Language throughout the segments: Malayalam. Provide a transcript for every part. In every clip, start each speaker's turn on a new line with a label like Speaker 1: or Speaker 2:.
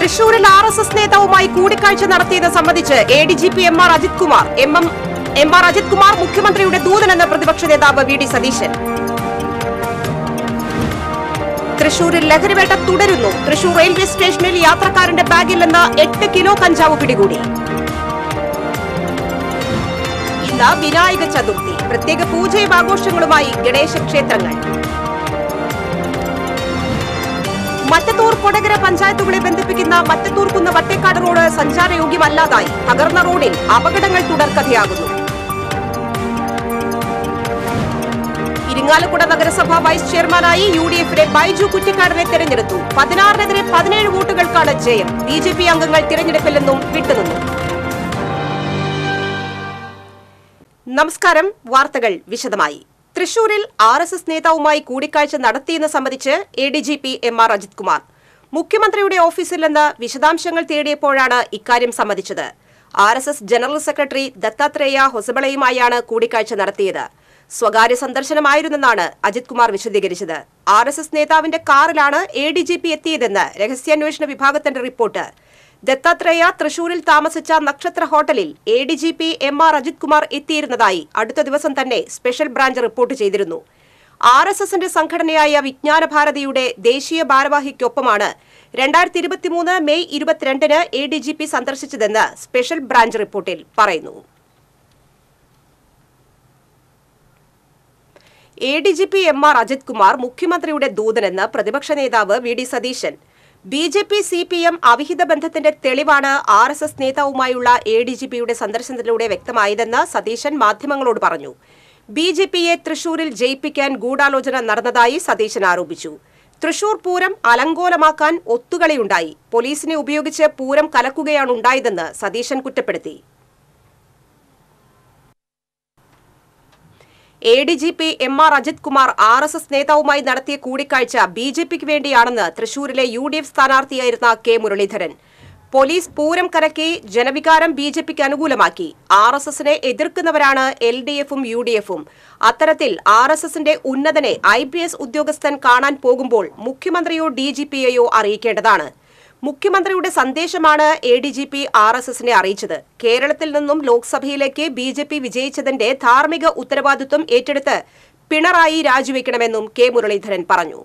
Speaker 1: തൃശൂരിൽ ആർ എസ് എസ് നേതാവുമായി കൂടിക്കാഴ്ച നടത്തിയത് സംബന്ധിച്ച് A D G P M R Ajith Kumar M M M R Ajith Kumar മുഖ്യമന്ത്രിയുടെ ദൂതനെന്ന് പ്രതിപക്ഷ നേതാവ് വി ഡി സതീശൻ തൃശൂരിൽ ലഹരിവേട്ട തുടരുന്നു തൃശൂർ റെയിൽവേ സ്റ്റേഷനിൽ യാത്രക്കാരന്റെ ബാഗിൽ നിന്ന് എട്ട് കിലോ കഞ്ചാവ് പിടികൂടി ഇന്ന് വിനായക ചതുർത്ഥി പ്രത്യേക പൂജയും ആഘോഷങ്ങളുമായി ഗണേശ ക്ഷേത്രങ്ങൾ മറ്റത്തൂർ കൊടകര പഞ്ചായത്തുകളെ ബന്ധിപ്പിക്കുന്ന മറ്റത്തൂർ കുന്ന് വട്ടേക്കാട് റോഡ് സഞ്ചാരയോഗ്യമല്ലാതായി തകർന്ന റോഡിൽ അപകടങ്ങൾ തുടർക്കഥയാകുന്നു ഇരിങ്ങാലക്കുട നഗരസഭ വൈസ് ചെയർമാനായി യു ഡി എഫിലെ ബൈജു കുറ്റിക്കാടിനെ തെരഞ്ഞെടുത്തു പതിനാറിനെതിരെ പതിനേഴ് വോട്ടുകൾക്കാണ് ജയം ബി ജെ പി അംഗങ്ങൾ തിരഞ്ഞെടുപ്പിൽ നിന്നും വിട്ടുനിന്നു നമസ്കാരം വാർത്തകൾ വിശദമായി തൃശൂരിൽ ആർ എസ് എസ് നേതാവുമായി കൂടിക്കാഴ്ച നടത്തിയെന്ന് സംബന്ധിച്ച് A D G P M R Ajith Kumar മുഖ്യമന്ത്രിയുടെ ഓഫീസിൽ നിന്ന് വിശദാംശങ്ങൾ തേടിയപ്പോഴാണ് ഇക്കാര്യം സമ്മതിച്ചത് R S S general secretary Dattatreya ഹൊസബളയുമായാണ് കൂടിക്കാഴ്ച നടത്തിയത് സ്വകാര്യ സന്ദർശനമായിരുന്നെന്നാണ് അജിത് കുമാർ വിശദീകരിച്ചത് ആർ എസ് എസ് നേതാവിന്റെ കാറിലാണ് എ ഡി ജി പി എത്തിയതെന്ന് രഹസ്യാന്വേഷണ വിഭാഗത്തിന്റെ റിപ്പോർട്ട് ദത്താത്രേയ തൃശൂരിൽ താമസിച്ച നക്ഷത്ര ഹോട്ടലിൽ A D G P M R Ajith Kumar എത്തിയിരുന്നതായി അടുത്ത ദിവസം തന്നെ സ്പെഷ്യൽ ബ്രാഞ്ച് റിപ്പോർട്ട് ചെയ്തിരുന്നു ആർ എസ് എസിന്റെ സംഘടനയായ വിജ്ഞാന ഭാരതിയുടെ ദേശീയ ഭാരവാഹിക്കൊപ്പമാണ് രണ്ടായിരത്തി ഇരുപത്തിമൂന്ന് മെയ് ഇരുപത്തിരണ്ടിന് എ ഡി ജി പി സന്ദർശിച്ചതെന്ന് സ്പെഷ്യൽ ബ്രാഞ്ച് റിപ്പോർട്ടിൽ പറയുന്നു A D G P M R Ajith Kumar മുഖ്യമന്ത്രിയുടെ ദൂതനെന്ന് പ്രതിപക്ഷ നേതാവ് V D Satheesan B J P C P M അവിഹിത ബന്ധത്തിന്റെ തെളിവാണ് ആർ എസ് എസ് നേതാവുമായുള്ള എ ഡി ജി പിയുടെ സന്ദർശനത്തിലൂടെ വ്യക്തമായതെന്ന് സതീശൻ മാധ്യമങ്ങളോട് പറഞ്ഞു ബി ജെ പിയെ തൃശൂരിൽ ജയിപ്പിക്കാൻ ഗൂഢാലോചന നടന്നതായി സതീശൻ ആരോപിച്ചു തൃശൂർ പൂരം അലങ്കോലമാക്കാൻ ഒത്തുകളിയുണ്ടായി പോലീസിനെ ഉപയോഗിച്ച് പൂരം കലക്കുകയാണുണ്ടായതെന്ന് സതീശൻ കുറ്റപ്പെടുത്തി A D G P M R Ajith Kumar R S S നേതാവുമായി നടത്തിയ കൂടിക്കാഴ്ച ബി ജെ പിക്ക് വേണ്ടിയാണെന്ന് തൃശൂരിലെ യു ഡി എഫ് സ്ഥാനാർത്ഥിയായിരുന്ന കെ മുരളീധരൻ പോലീസ് പൂരം കലക്കി ജനവികാരം ബി ജെ പിക്ക് അനുകൂലമാക്കി ആർ എസ് എസിനെ എതിർക്കുന്നവരാണ് എൽ ഡി എഫും യു ഡി എഫും അത്തരത്തിൽ ആർ എസ് എസിന്റെ ഉന്നതനെ ഐ പി എസ് ഉദ്യോഗസ്ഥൻ കാണാൻ പോകുമ്പോൾ മുഖ്യമന്ത്രിയോ ഡി ജി പിയെയോ അറിയിക്കേണ്ടതാണ് മുഖ്യമന്ത്രിയുടെ സന്ദേശമാണ് A D G P R S എസിനെ അറിയിച്ചത് കേരളത്തിൽ നിന്നും ലോക്സഭയിലേക്ക് ബി ജെ പി വിജയിച്ചതിന്റെ ധാർമ്മിക ഉത്തരവാദിത്വം ഏറ്റെടുത്ത് പിണറായി രാജിവെക്കണമെന്നും കെ മുരളീധരൻ പറഞ്ഞു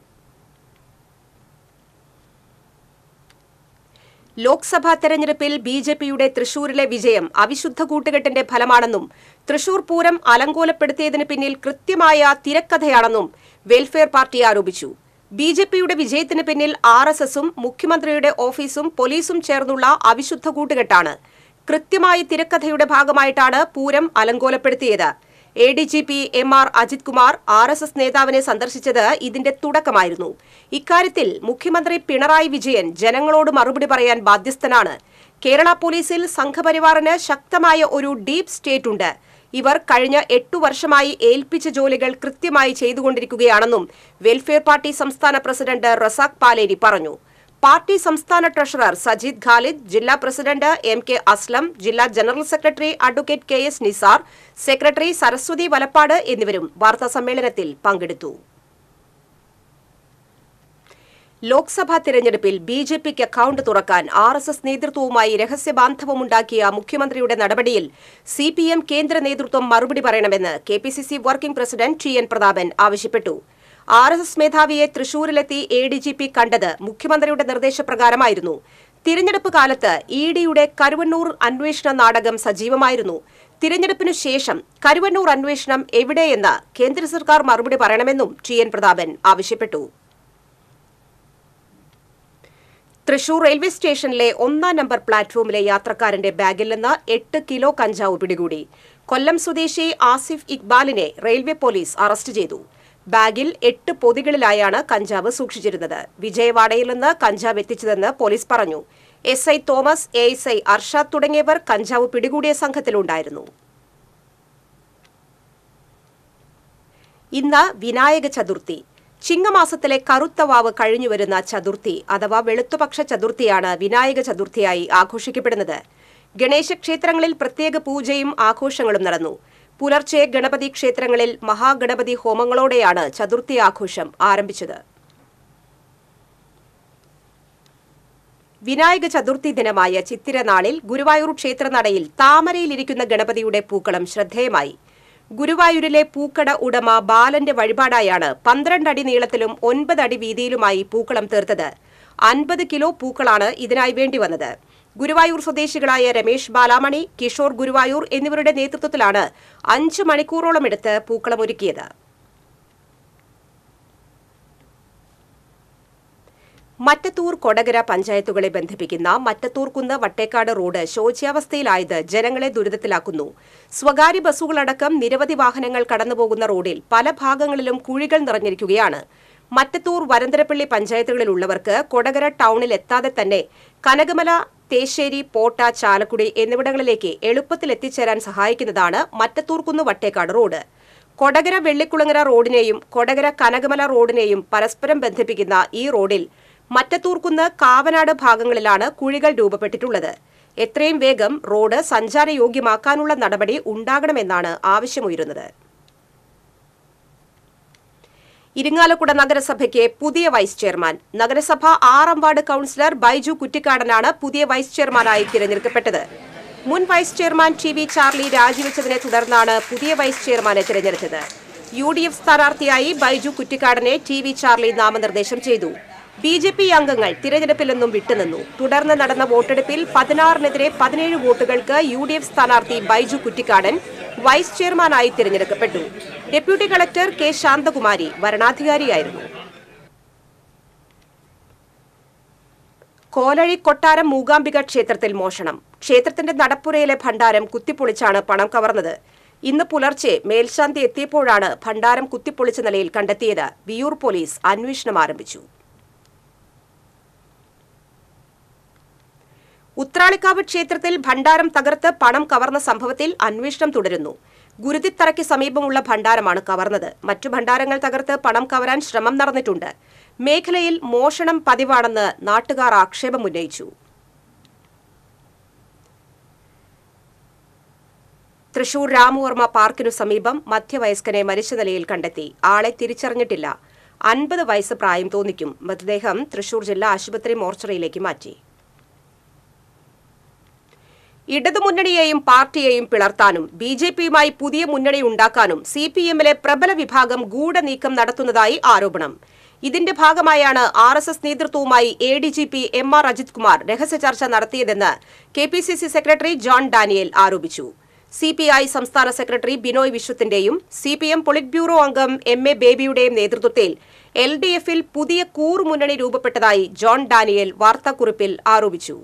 Speaker 1: ലോക്സഭാ തെരഞ്ഞെടുപ്പിൽ ബി ജെ പിയുടെ തൃശൂരിലെ വിജയം അവിശുദ്ധ കൂട്ടുകെട്ടിന്റെ ഫലമാണെന്നും തൃശൂർ പൂരം അലങ്കോലപ്പെടുത്തിയതിന് പിന്നിൽ കൃത്യമായ തിരക്കഥയാണെന്നും വെൽഫെയർ പാർട്ടി ആരോപിച്ചു ബി ജെ പിയുടെ വിജയത്തിന് പിന്നിൽ ആർ എസ് എസും മുഖ്യമന്ത്രിയുടെ ഓഫീസും പോലീസും ചേർന്നുള്ള അവിശുദ്ധ കൂട്ടുകെട്ടാണ് കൃത്യമായ തിരക്കഥയുടെ ഭാഗമായിട്ടാണ് പൂരം അലങ്കോലപ്പെടുത്തിയത് A D G P M R Ajith Kumar R S S നേതാവിനെ സന്ദർശിച്ചത് ഇതിന്റെ തുടക്കമായിരുന്നു ഇക്കാര്യത്തിൽ മുഖ്യമന്ത്രി പിണറായി വിജയൻ ജനങ്ങളോട് മറുപടി പറയാൻ ബാധ്യസ്ഥനാണ് കേരള പോലീസിൽ സംഘപരിവാറിന് ശക്തമായ ഒരു ഡീപ് സ്റ്റേറ്റ് ഉണ്ട് ഇവർ കഴിഞ്ഞ എട്ടു വർഷമായി ഏൽപ്പിച്ച ജോലികൾ കൃത്യമായി ചെയ്തുകൊണ്ടിരിക്കുകയാണെന്നും വെൽഫെയർ പാർട്ടി സംസ്ഥാന പ്രസിഡന്റ് റസാഖ് പാലേരി പറഞ്ഞു പാർട്ടി സംസ്ഥാന ട്രഷറർ സജീദ് ഖാലിദ് ജില്ലാ പ്രസിഡന്റ് എം കെ അസ്ലം ജില്ലാ general secretary advocate K S Nizar secretary Saraswathi Valappad എന്നിവരും വാർത്താ സമ്മേളനത്തിൽ പങ്കെടുത്തു ലോക്സഭാ തെരഞ്ഞെടുപ്പിൽ ബി ജെ പിക്ക് അക്കൌണ്ട് തുറക്കാൻ ആർ എസ് എസ് നേതൃത്വവുമായി രഹസ്യബാന്ധവമുണ്ടാക്കിയ മുഖ്യമന്ത്രിയുടെ നടപടിയിൽ സി പി എം കേന്ദ്ര നേതൃത്വം മറുപടി പറയണമെന്ന് K P C C working president T N Prathapan ആവശ്യപ്പെട്ടു ആർ എസ് എസ് മേധാവിയെ തൃശൂരിലെത്തി എ ഡി ജി പി കണ്ടത് മുഖ്യമന്ത്രിയുടെ നിർദ്ദേശപ്രകാരമായിരുന്നു തിരഞ്ഞെടുപ്പ് കാലത്ത് ഇ ഡിയുടെ കരുവന്നൂർ അന്വേഷണ നാടകം സജീവമായിരുന്നു തിരഞ്ഞെടുപ്പിനു ശേഷം കരുവന്നൂർ അന്വേഷണം എവിടെയെന്ന് കേന്ദ്ര സർക്കാർ മറുപടി പറയണമെന്നും ടി എൻ പ്രതാപൻ ആവശ്യപ്പെട്ടു തൃശൂർ റെയിൽവേ സ്റ്റേഷനിലെ ഒന്നാം നമ്പർ പ്ലാറ്റ്ഫോമിലെ യാത്രക്കാരന്റെ ബാഗിൽ നിന്ന് എട്ട് കിലോ കഞ്ചാവ് പിടികൂടി കൊല്ലം സ്വദേശി ആസിഫ് ഇക്ബാലിനെ റെയിൽവേ പോലീസ് അറസ്റ്റ് ചെയ്തു ബാഗിൽ എട്ട് പൊതികളിലായാണ് കഞ്ചാവ് സൂക്ഷിച്ചിരുന്നത് വിജയവാഡയിൽ നിന്ന് കഞ്ചാവ് എത്തിച്ചതെന്ന് പോലീസ് പറഞ്ഞു S I Thomas A S I Arshad തുടങ്ങിയവർ കഞ്ചാവ് പിടികൂടിയ സംഘത്തിലുണ്ടായിരുന്നു ഇന്ന് വിനായക ചതുർത്ഥി ചിങ്ങമാസത്തിലെ കറുത്ത വാവ് കഴിഞ്ഞുവരുന്ന ചതുർത്ഥി അഥവാ വെളുത്തുപക്ഷ ചതുർത്ഥിയാണ് വിനായക ചതുർത്ഥിയായി ആഘോഷിക്കപ്പെടുന്നത് ഗണേശ ക്ഷേത്രങ്ങളിൽ പ്രത്യേക പൂജയും ആഘോഷങ്ങളും നടന്നു പുലർച്ചെ ഗണപതി ക്ഷേത്രങ്ങളിൽ മഹാഗണപതി ഹോമങ്ങളോടെയാണ് ചതുർത്ഥി ആഘോഷം ആരംഭിച്ചത് വിനായക ചതുർത്ഥി ദിനമായ ചിത്തിരനാളിൽ ഗുരുവായൂർ ക്ഷേത്രനടയിൽ താമരയിലിരിക്കുന്ന ഗണപതിയുടെ പൂക്കളം ശ്രദ്ധേയമായി ഗുരുവായൂരിലെ പൂക്കട ഉടമ ബാലന്റെ വഴിപാടായാണ് പന്ത്രണ്ട് അടി നീളത്തിലും ഒൻപത് അടി വീതിയിലുമായി പൂക്കളം തീർത്തത് അൻപത് കിലോ പൂക്കളാണ് ഇതിനായി വേണ്ടിവന്നത് ഗുരുവായൂർ സ്വദേശികളായ രമേശ് ബാലാമണി കിഷോർ ഗുരുവായൂർ എന്നിവരുടെ നേതൃത്വത്തിലാണ് അഞ്ച് മണിക്കൂറോളം എടുത്ത് പൂക്കളം ഒരുക്കിയത് മറ്റത്തൂർ കൊടകര പഞ്ചായത്തുകളെ ബന്ധിപ്പിക്കുന്ന മറ്റത്തൂർ കുന്ന് വട്ടേക്കാട് റോഡ് ശോച്യാവസ്ഥയിലായത് ജനങ്ങളെ ദുരിതത്തിലാക്കുന്നു സ്വകാര്യ ബസ്സുകളടക്കം നിരവധി വാഹനങ്ങൾ കടന്നുപോകുന്ന റോഡിൽ പല ഭാഗങ്ങളിലും കുഴികൾ നിറഞ്ഞിരിക്കുകയാണ് മറ്റത്തൂർ വരന്തരപ്പള്ളി പഞ്ചായത്തുകളിലുള്ളവർക്ക് കൊടകര ടൗണിൽ എത്താതെ തന്നെ കനകമല തേശ്ശേരി പോട്ട ചാലക്കുടി എന്നിവിടങ്ങളിലേക്ക് എളുപ്പത്തിൽ എത്തിച്ചേരാൻ സഹായിക്കുന്നതാണ് മറ്റത്തൂർ കുന്ന് വട്ടേക്കാട് റോഡ് കൊടകര വെള്ളിക്കുളങ്ങര റോഡിനെയും കൊടകര കനകമല റോഡിനെയും പരസ്പരം ബന്ധിപ്പിക്കുന്ന ഈ റോഡിൽ മറ്റത്തൂർക്കുന്ന് കാവനാട് ഭാഗങ്ങളിലാണ് കുഴികൾ രൂപപ്പെട്ടിട്ടുള്ളത് എത്രയും വേഗം റോഡ് സഞ്ചാരയോഗ്യമാക്കാനുള്ള നടപടി ഉണ്ടാകണമെന്നാണ് ആവശ്യമുയരുന്നത് ഇരിങ്ങാലക്കുട നഗരസഭയ്ക്ക് പുതിയ വൈസ് ചെയർമാൻ നഗരസഭ ആറാം വാർഡ് കൌൺസിലർ ബൈജു കുറ്റിക്കാടനാണ് പുതിയ വൈസ് ചെയർമാനായി തിരഞ്ഞെടുക്കപ്പെട്ടത് മുൻ vice chairman T V Charlie രാജിവെച്ചതിനെ തുടർന്നാണ് പുതിയ വൈസ് ചെയർമാനെ തിരഞ്ഞെടുത്തത് യു ഡി എഫ് സ്ഥാനാർത്ഥിയായി ബൈജു കുറ്റിക്കാടനെ ടി വി ചാർലി നാമനിർദ്ദേശം ചെയ്തു ബി ജെ പി അംഗങ്ങൾ തിരഞ്ഞെടുപ്പിൽ നിന്നും വിട്ടുനിന്നു തുടർന്ന് നടന്ന വോട്ടെടുപ്പിൽ പതിനാറിനെതിരെ പതിനേഴ് വോട്ടുകൾക്ക് യു ഡി എഫ് സ്ഥാനാർത്ഥി ബൈജു കുറ്റിക്കാടൻ വൈസ് ചെയർമാനായി തിരഞ്ഞെടുക്കപ്പെട്ടു ഡെപ്യൂട്ടി കളക്ടർ കെ ശാന്തകുമാരി വരണാധികാരിയായിരുന്നു കോലഴി കൊട്ടാരം മൂകാംബിക ക്ഷേത്രത്തിൽ മോഷണം ക്ഷേത്രത്തിന്റെ നടപ്പുരയിലെ ഭണ്ഡാരം കുത്തിപ്പൊളിച്ചാണ് പണം കവർന്നത് ഇന്ന് പുലർച്ചെ മേൽശാന്തി എത്തിയപ്പോഴാണ് ഭണ്ഡാരം കുത്തിപ്പൊളിച്ച നിലയിൽ കണ്ടെത്തിയത് വിയൂർ പോലീസ് അന്വേഷണം ആരംഭിച്ചു ഉത്രാളിക്കാവ് ക്ഷേത്രത്തിൽ ഭണ്ഡാരം തകർത്ത് പണം കവർന്ന സംഭവത്തിൽ അന്വേഷണം തുടരുന്നു ഗുരുതിത്തറയ്ക്ക് സമീപമുള്ള ഭണ്ഡാരമാണ് കവർന്നത് മറ്റു ഭണ്ഡാരങ്ങൾ തകർത്ത് പണം കവരാൻ ശ്രമം നടന്നിട്ടുണ്ട് മേഖലയിൽ മോഷണം പതിവാണെന്ന് നാട്ടുകാർ ആക്ഷേപമുന്നയിച്ചു തൃശൂർ രാമവർമ്മ പാർക്കിനു സമീപം മധ്യവയസ്കനെ മരിച്ച നിലയിൽ കണ്ടെത്തി ആളെ തിരിച്ചറിഞ്ഞിട്ടില്ല അൻപത് വയസ്സ് പ്രായം തോന്നിക്കും മൃതദേഹം തൃശൂർ ജില്ലാ ആശുപത്രി മോർച്ചറിയിലേക്ക് മാറ്റി ഇടതുമുന്നണിയെയും പാർട്ടിയെയും പിളർത്താനും ബി ജെ പിയുമായി പുതിയ മുന്നണി ഉണ്ടാക്കാനും സി പി എമ്മിലെ പ്രബല വിഭാഗം ഗൂഢനീക്കം നടത്തുന്നതായി ആരോപണം ഇതിന്റെ ഭാഗമായാണ് ആർ എസ് എസ് നേതൃത്വവുമായി A D G P M R Ajith Kumar രഹസ്യ ചർച്ച നടത്തിയതെന്ന് K P C C secretary John Daniel ആരോപിച്ചു സി പി ഐ സംസ്ഥാന സെക്രട്ടറി ബിനോയ് വിശ്വത്തിന്റെയും C P M polit bureau അംഗം എം എ ബേബിയുടെയും നേതൃത്വത്തിൽ എൽ ഡി എഫിൽ പുതിയ കൂർ മുന്നണി രൂപപ്പെട്ടതായി ജോൺ ഡാനിയേൽ വാർത്താക്കുറിപ്പിൽ ആരോപിച്ചു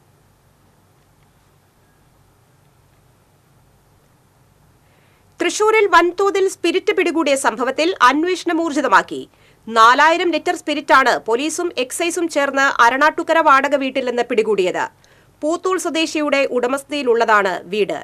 Speaker 1: തൃശൂരിൽ വൻതോതിൽ സ്പിരിറ്റ് പിടികൂടിയ സംഭവത്തിൽ അന്വേഷണം ഊർജിതമാക്കി നാലായിരം ലിറ്റർ സ്പിരിറ്റാണ് പോലീസും എക്സൈസും ചേർന്ന് അരണാട്ടുകര വാടക വീട്ടിൽ നിന്ന് പിടികൂടിയത് പൂത്തൂൾ സ്വദേശിയുടെ ഉടമസ്ഥതയിലുള്ളതാണ് വീട്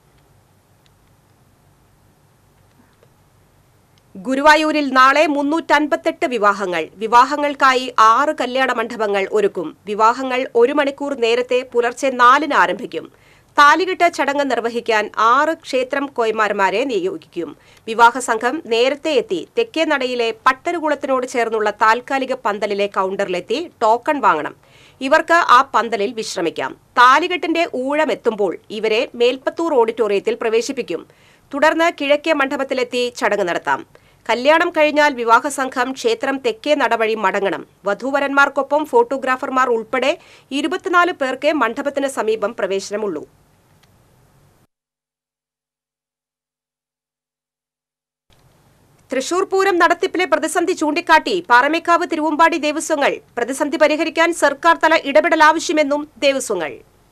Speaker 1: ഗുരുവായൂരിൽ നാളെ മുന്നൂറ്റൻപത്തെട്ട് വിവാഹങ്ങൾ വിവാഹങ്ങൾക്കായി ആറ് കല്യാണ മണ്ഡപങ്ങൾ ഒരുക്കും വിവാഹങ്ങൾ ഒരു മണിക്കൂർ നേരത്തെ പുലർച്ചെ നാലിന് ആരംഭിക്കും താലികെട്ട് ചടങ്ങ് നിർവഹിക്കാൻ ആറ് ക്ഷേത്രം കോയ്മാർമാരെ നിയോഗിക്കും വിവാഹ സംഘം നേരത്തെ എത്തി തെക്കേ നടയിലെ പട്ടരുകുളത്തിനോട് ചേർന്നുള്ള താൽക്കാലിക പന്തലിലെ കൗണ്ടറിലെത്തി ടോക്കൺ വാങ്ങണം ഇവർക്ക് ആ പന്തലിൽ വിശ്രമിക്കാം താലികെട്ടിന്റെ ഊഴമെത്തുമ്പോൾ ഇവരെ മേൽപ്പത്തൂർ ഓഡിറ്റോറിയത്തിൽ പ്രവേശിപ്പിക്കും തുടർന്ന് കിഴക്കേ മണ്ഡപത്തിലെത്തി ചടങ്ങ് നടത്താം കല്യാണം കഴിഞ്ഞാൽ വിവാഹ സംഘം ക്ഷേത്രം തെക്കേ നടവഴി മടങ്ങണം വധൂവരന്മാർക്കൊപ്പം ഫോട്ടോഗ്രാഫർമാർ ഉൾപ്പെടെ ഇരുപത്തിനാല് പേർക്ക് മണ്ഡപത്തിന് സമീപം പ്രവേശനമുള്ളൂ തൃശൂർ പൂരം നടത്തിപ്പിലെ പ്രതിസന്ധി ചൂണ്ടിക്കാട്ടി പാറമേക്കാവ് തിരുവമ്പാടി ദേവസ്വങ്ങൾ പ്രതിസന്ധി പരിഹരിക്കാൻ സർക്കാർ തല ഇടപെടൽ ആവശ്യമെന്നും ദേവസ്വങ്ങൾ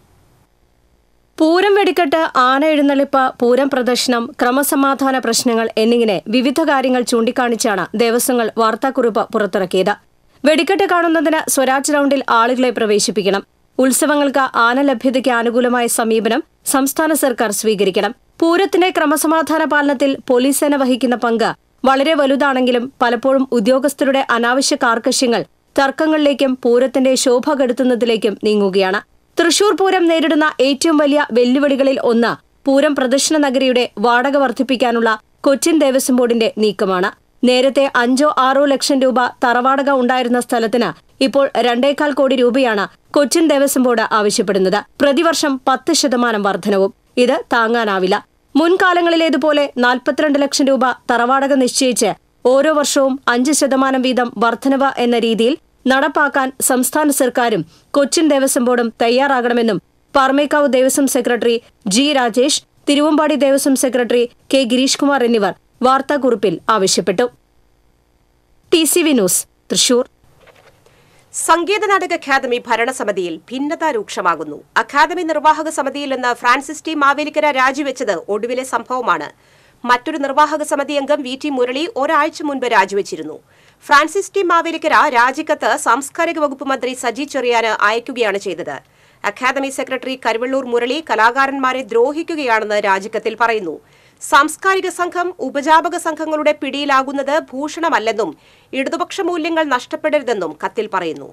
Speaker 2: പൂരം വെടിക്കെട്ട് ആന എഴുന്നള്ളിപ്പ് പൂരം പ്രദർശനം ക്രമസമാധാന പ്രശ്നങ്ങൾ എന്നിങ്ങനെ വിവിധ കാര്യങ്ങൾ ചൂണ്ടിക്കാണിച്ചാണ് ദേവസ്വങ്ങൾ വാർത്താക്കുറിപ്പ് പുറത്തിറക്കിയത് വെടിക്കെട്ട് കാണുന്നതിന് സ്വരാജ് റൌണ്ടിൽ ആളുകളെ പ്രവേശിപ്പിക്കണം ഉത്സവങ്ങൾക്ക് ആന ലഭ്യതയ്ക്ക് അനുകൂലമായ സമീപനം സംസ്ഥാന സർക്കാർ സ്വീകരിക്കണം പൂരത്തിന്റെ ക്രമസമാധാന പാലനത്തിൽ പോലീസ് സേന വഹിക്കുന്ന പങ്ക് വളരെ വലുതാണെങ്കിലും പലപ്പോഴും ഉദ്യോഗസ്ഥരുടെ അനാവശ്യ കാർക്കശ്യങ്ങൾ തർക്കങ്ങളിലേക്കും പൂരത്തിന്റെ ശോഭ കെടുത്തുന്നതിലേക്കും നീങ്ങുകയാണ് തൃശൂർ പൂരം നേരിടുന്ന ഏറ്റവും വലിയ വെല്ലുവിളികളിൽ ഒന്ന് പൂരം പ്രദർശന നഗരിയുടെ വാടക വർദ്ധിപ്പിക്കാനുള്ള കൊച്ചിൻ ദേവസ്വം ബോർഡിന്റെ നീക്കമാണ് നേരത്തെ അഞ്ചോ ആറോ ലക്ഷം രൂപ തറവാടക ഉണ്ടായിരുന്ന സ്ഥലത്തിന് ഇപ്പോൾ രണ്ടേകാൽ കോടി രൂപയാണ് കൊച്ചിൻ ദേവസ്വം ബോർഡ് ആവശ്യപ്പെടുന്നത് പ്രതിവർഷം പത്ത് ശതമാനം വർധനവും ഇത് താങ്ങാനാവില്ല മുൻകാലങ്ങളിലേതുപോലെ നാൽപ്പത്തിരണ്ട് ലക്ഷം രൂപ തറവാടക നിശ്ചയിച്ച് ഓരോ വർഷവും അഞ്ച് ശതമാനം വീതം വർധനവ് എന്ന രീതിയിൽ നടപ്പാക്കാൻ സംസ്ഥാന സർക്കാരും കൊച്ചിൻ ദേവസ്വം ബോർഡും തയ്യാറാകണമെന്നും Paramekkavu Devaswom secretary G Rajesh Thiruvambadi Devaswom secretary K Girish Kumar എന്നിവർ വാർത്താക്കുറിപ്പിൽ ആവശ്യപ്പെട്ടു T C V news Thrissur
Speaker 1: സംഗീത നാടക അക്കാദമി ഭരണസമിതിയിൽ ഭിന്നത രൂക്ഷമാകുന്നു അക്കാദമി നിർവാഹക സമിതിയിൽ നിന്ന് ഫ്രാൻസിസ് ടി മാവേലിക്കര രാജിവെച്ചത് ഒടുവിലെ സംഭവമാണ് മറ്റൊരു നിർവാഹക സമിതി അംഗം വി ടി മുരളി ഒരാഴ്ച മുൻപ് രാജിവെച്ചിരുന്നു ഫ്രാൻസിസ് ടി മാവേലിക്കര രാജിക്കത്ത് സാംസ്കാരിക വകുപ്പ് മന്ത്രി സജി ചെറിയാന് അയക്കുകയാണ് ചെയ്തത് അക്കാദമി സെക്രട്ടറി കരുവള്ളൂർ മുരളി കലാകാരന്മാരെ ദ്രോഹിക്കുകയാണെന്ന് രാജിക്കത്തിൽ പറയുന്നു സാംസ്കാരിക സംഘം ഉപജാപക സംഘങ്ങളുടെ പിടിയിലാകുന്നത് ഭൂഷണമല്ലെന്നും ഇടതുപക്ഷ മൂല്യങ്ങൾ നഷ്ടപ്പെടരുതെന്നും കത്തിൽ പറയുന്നു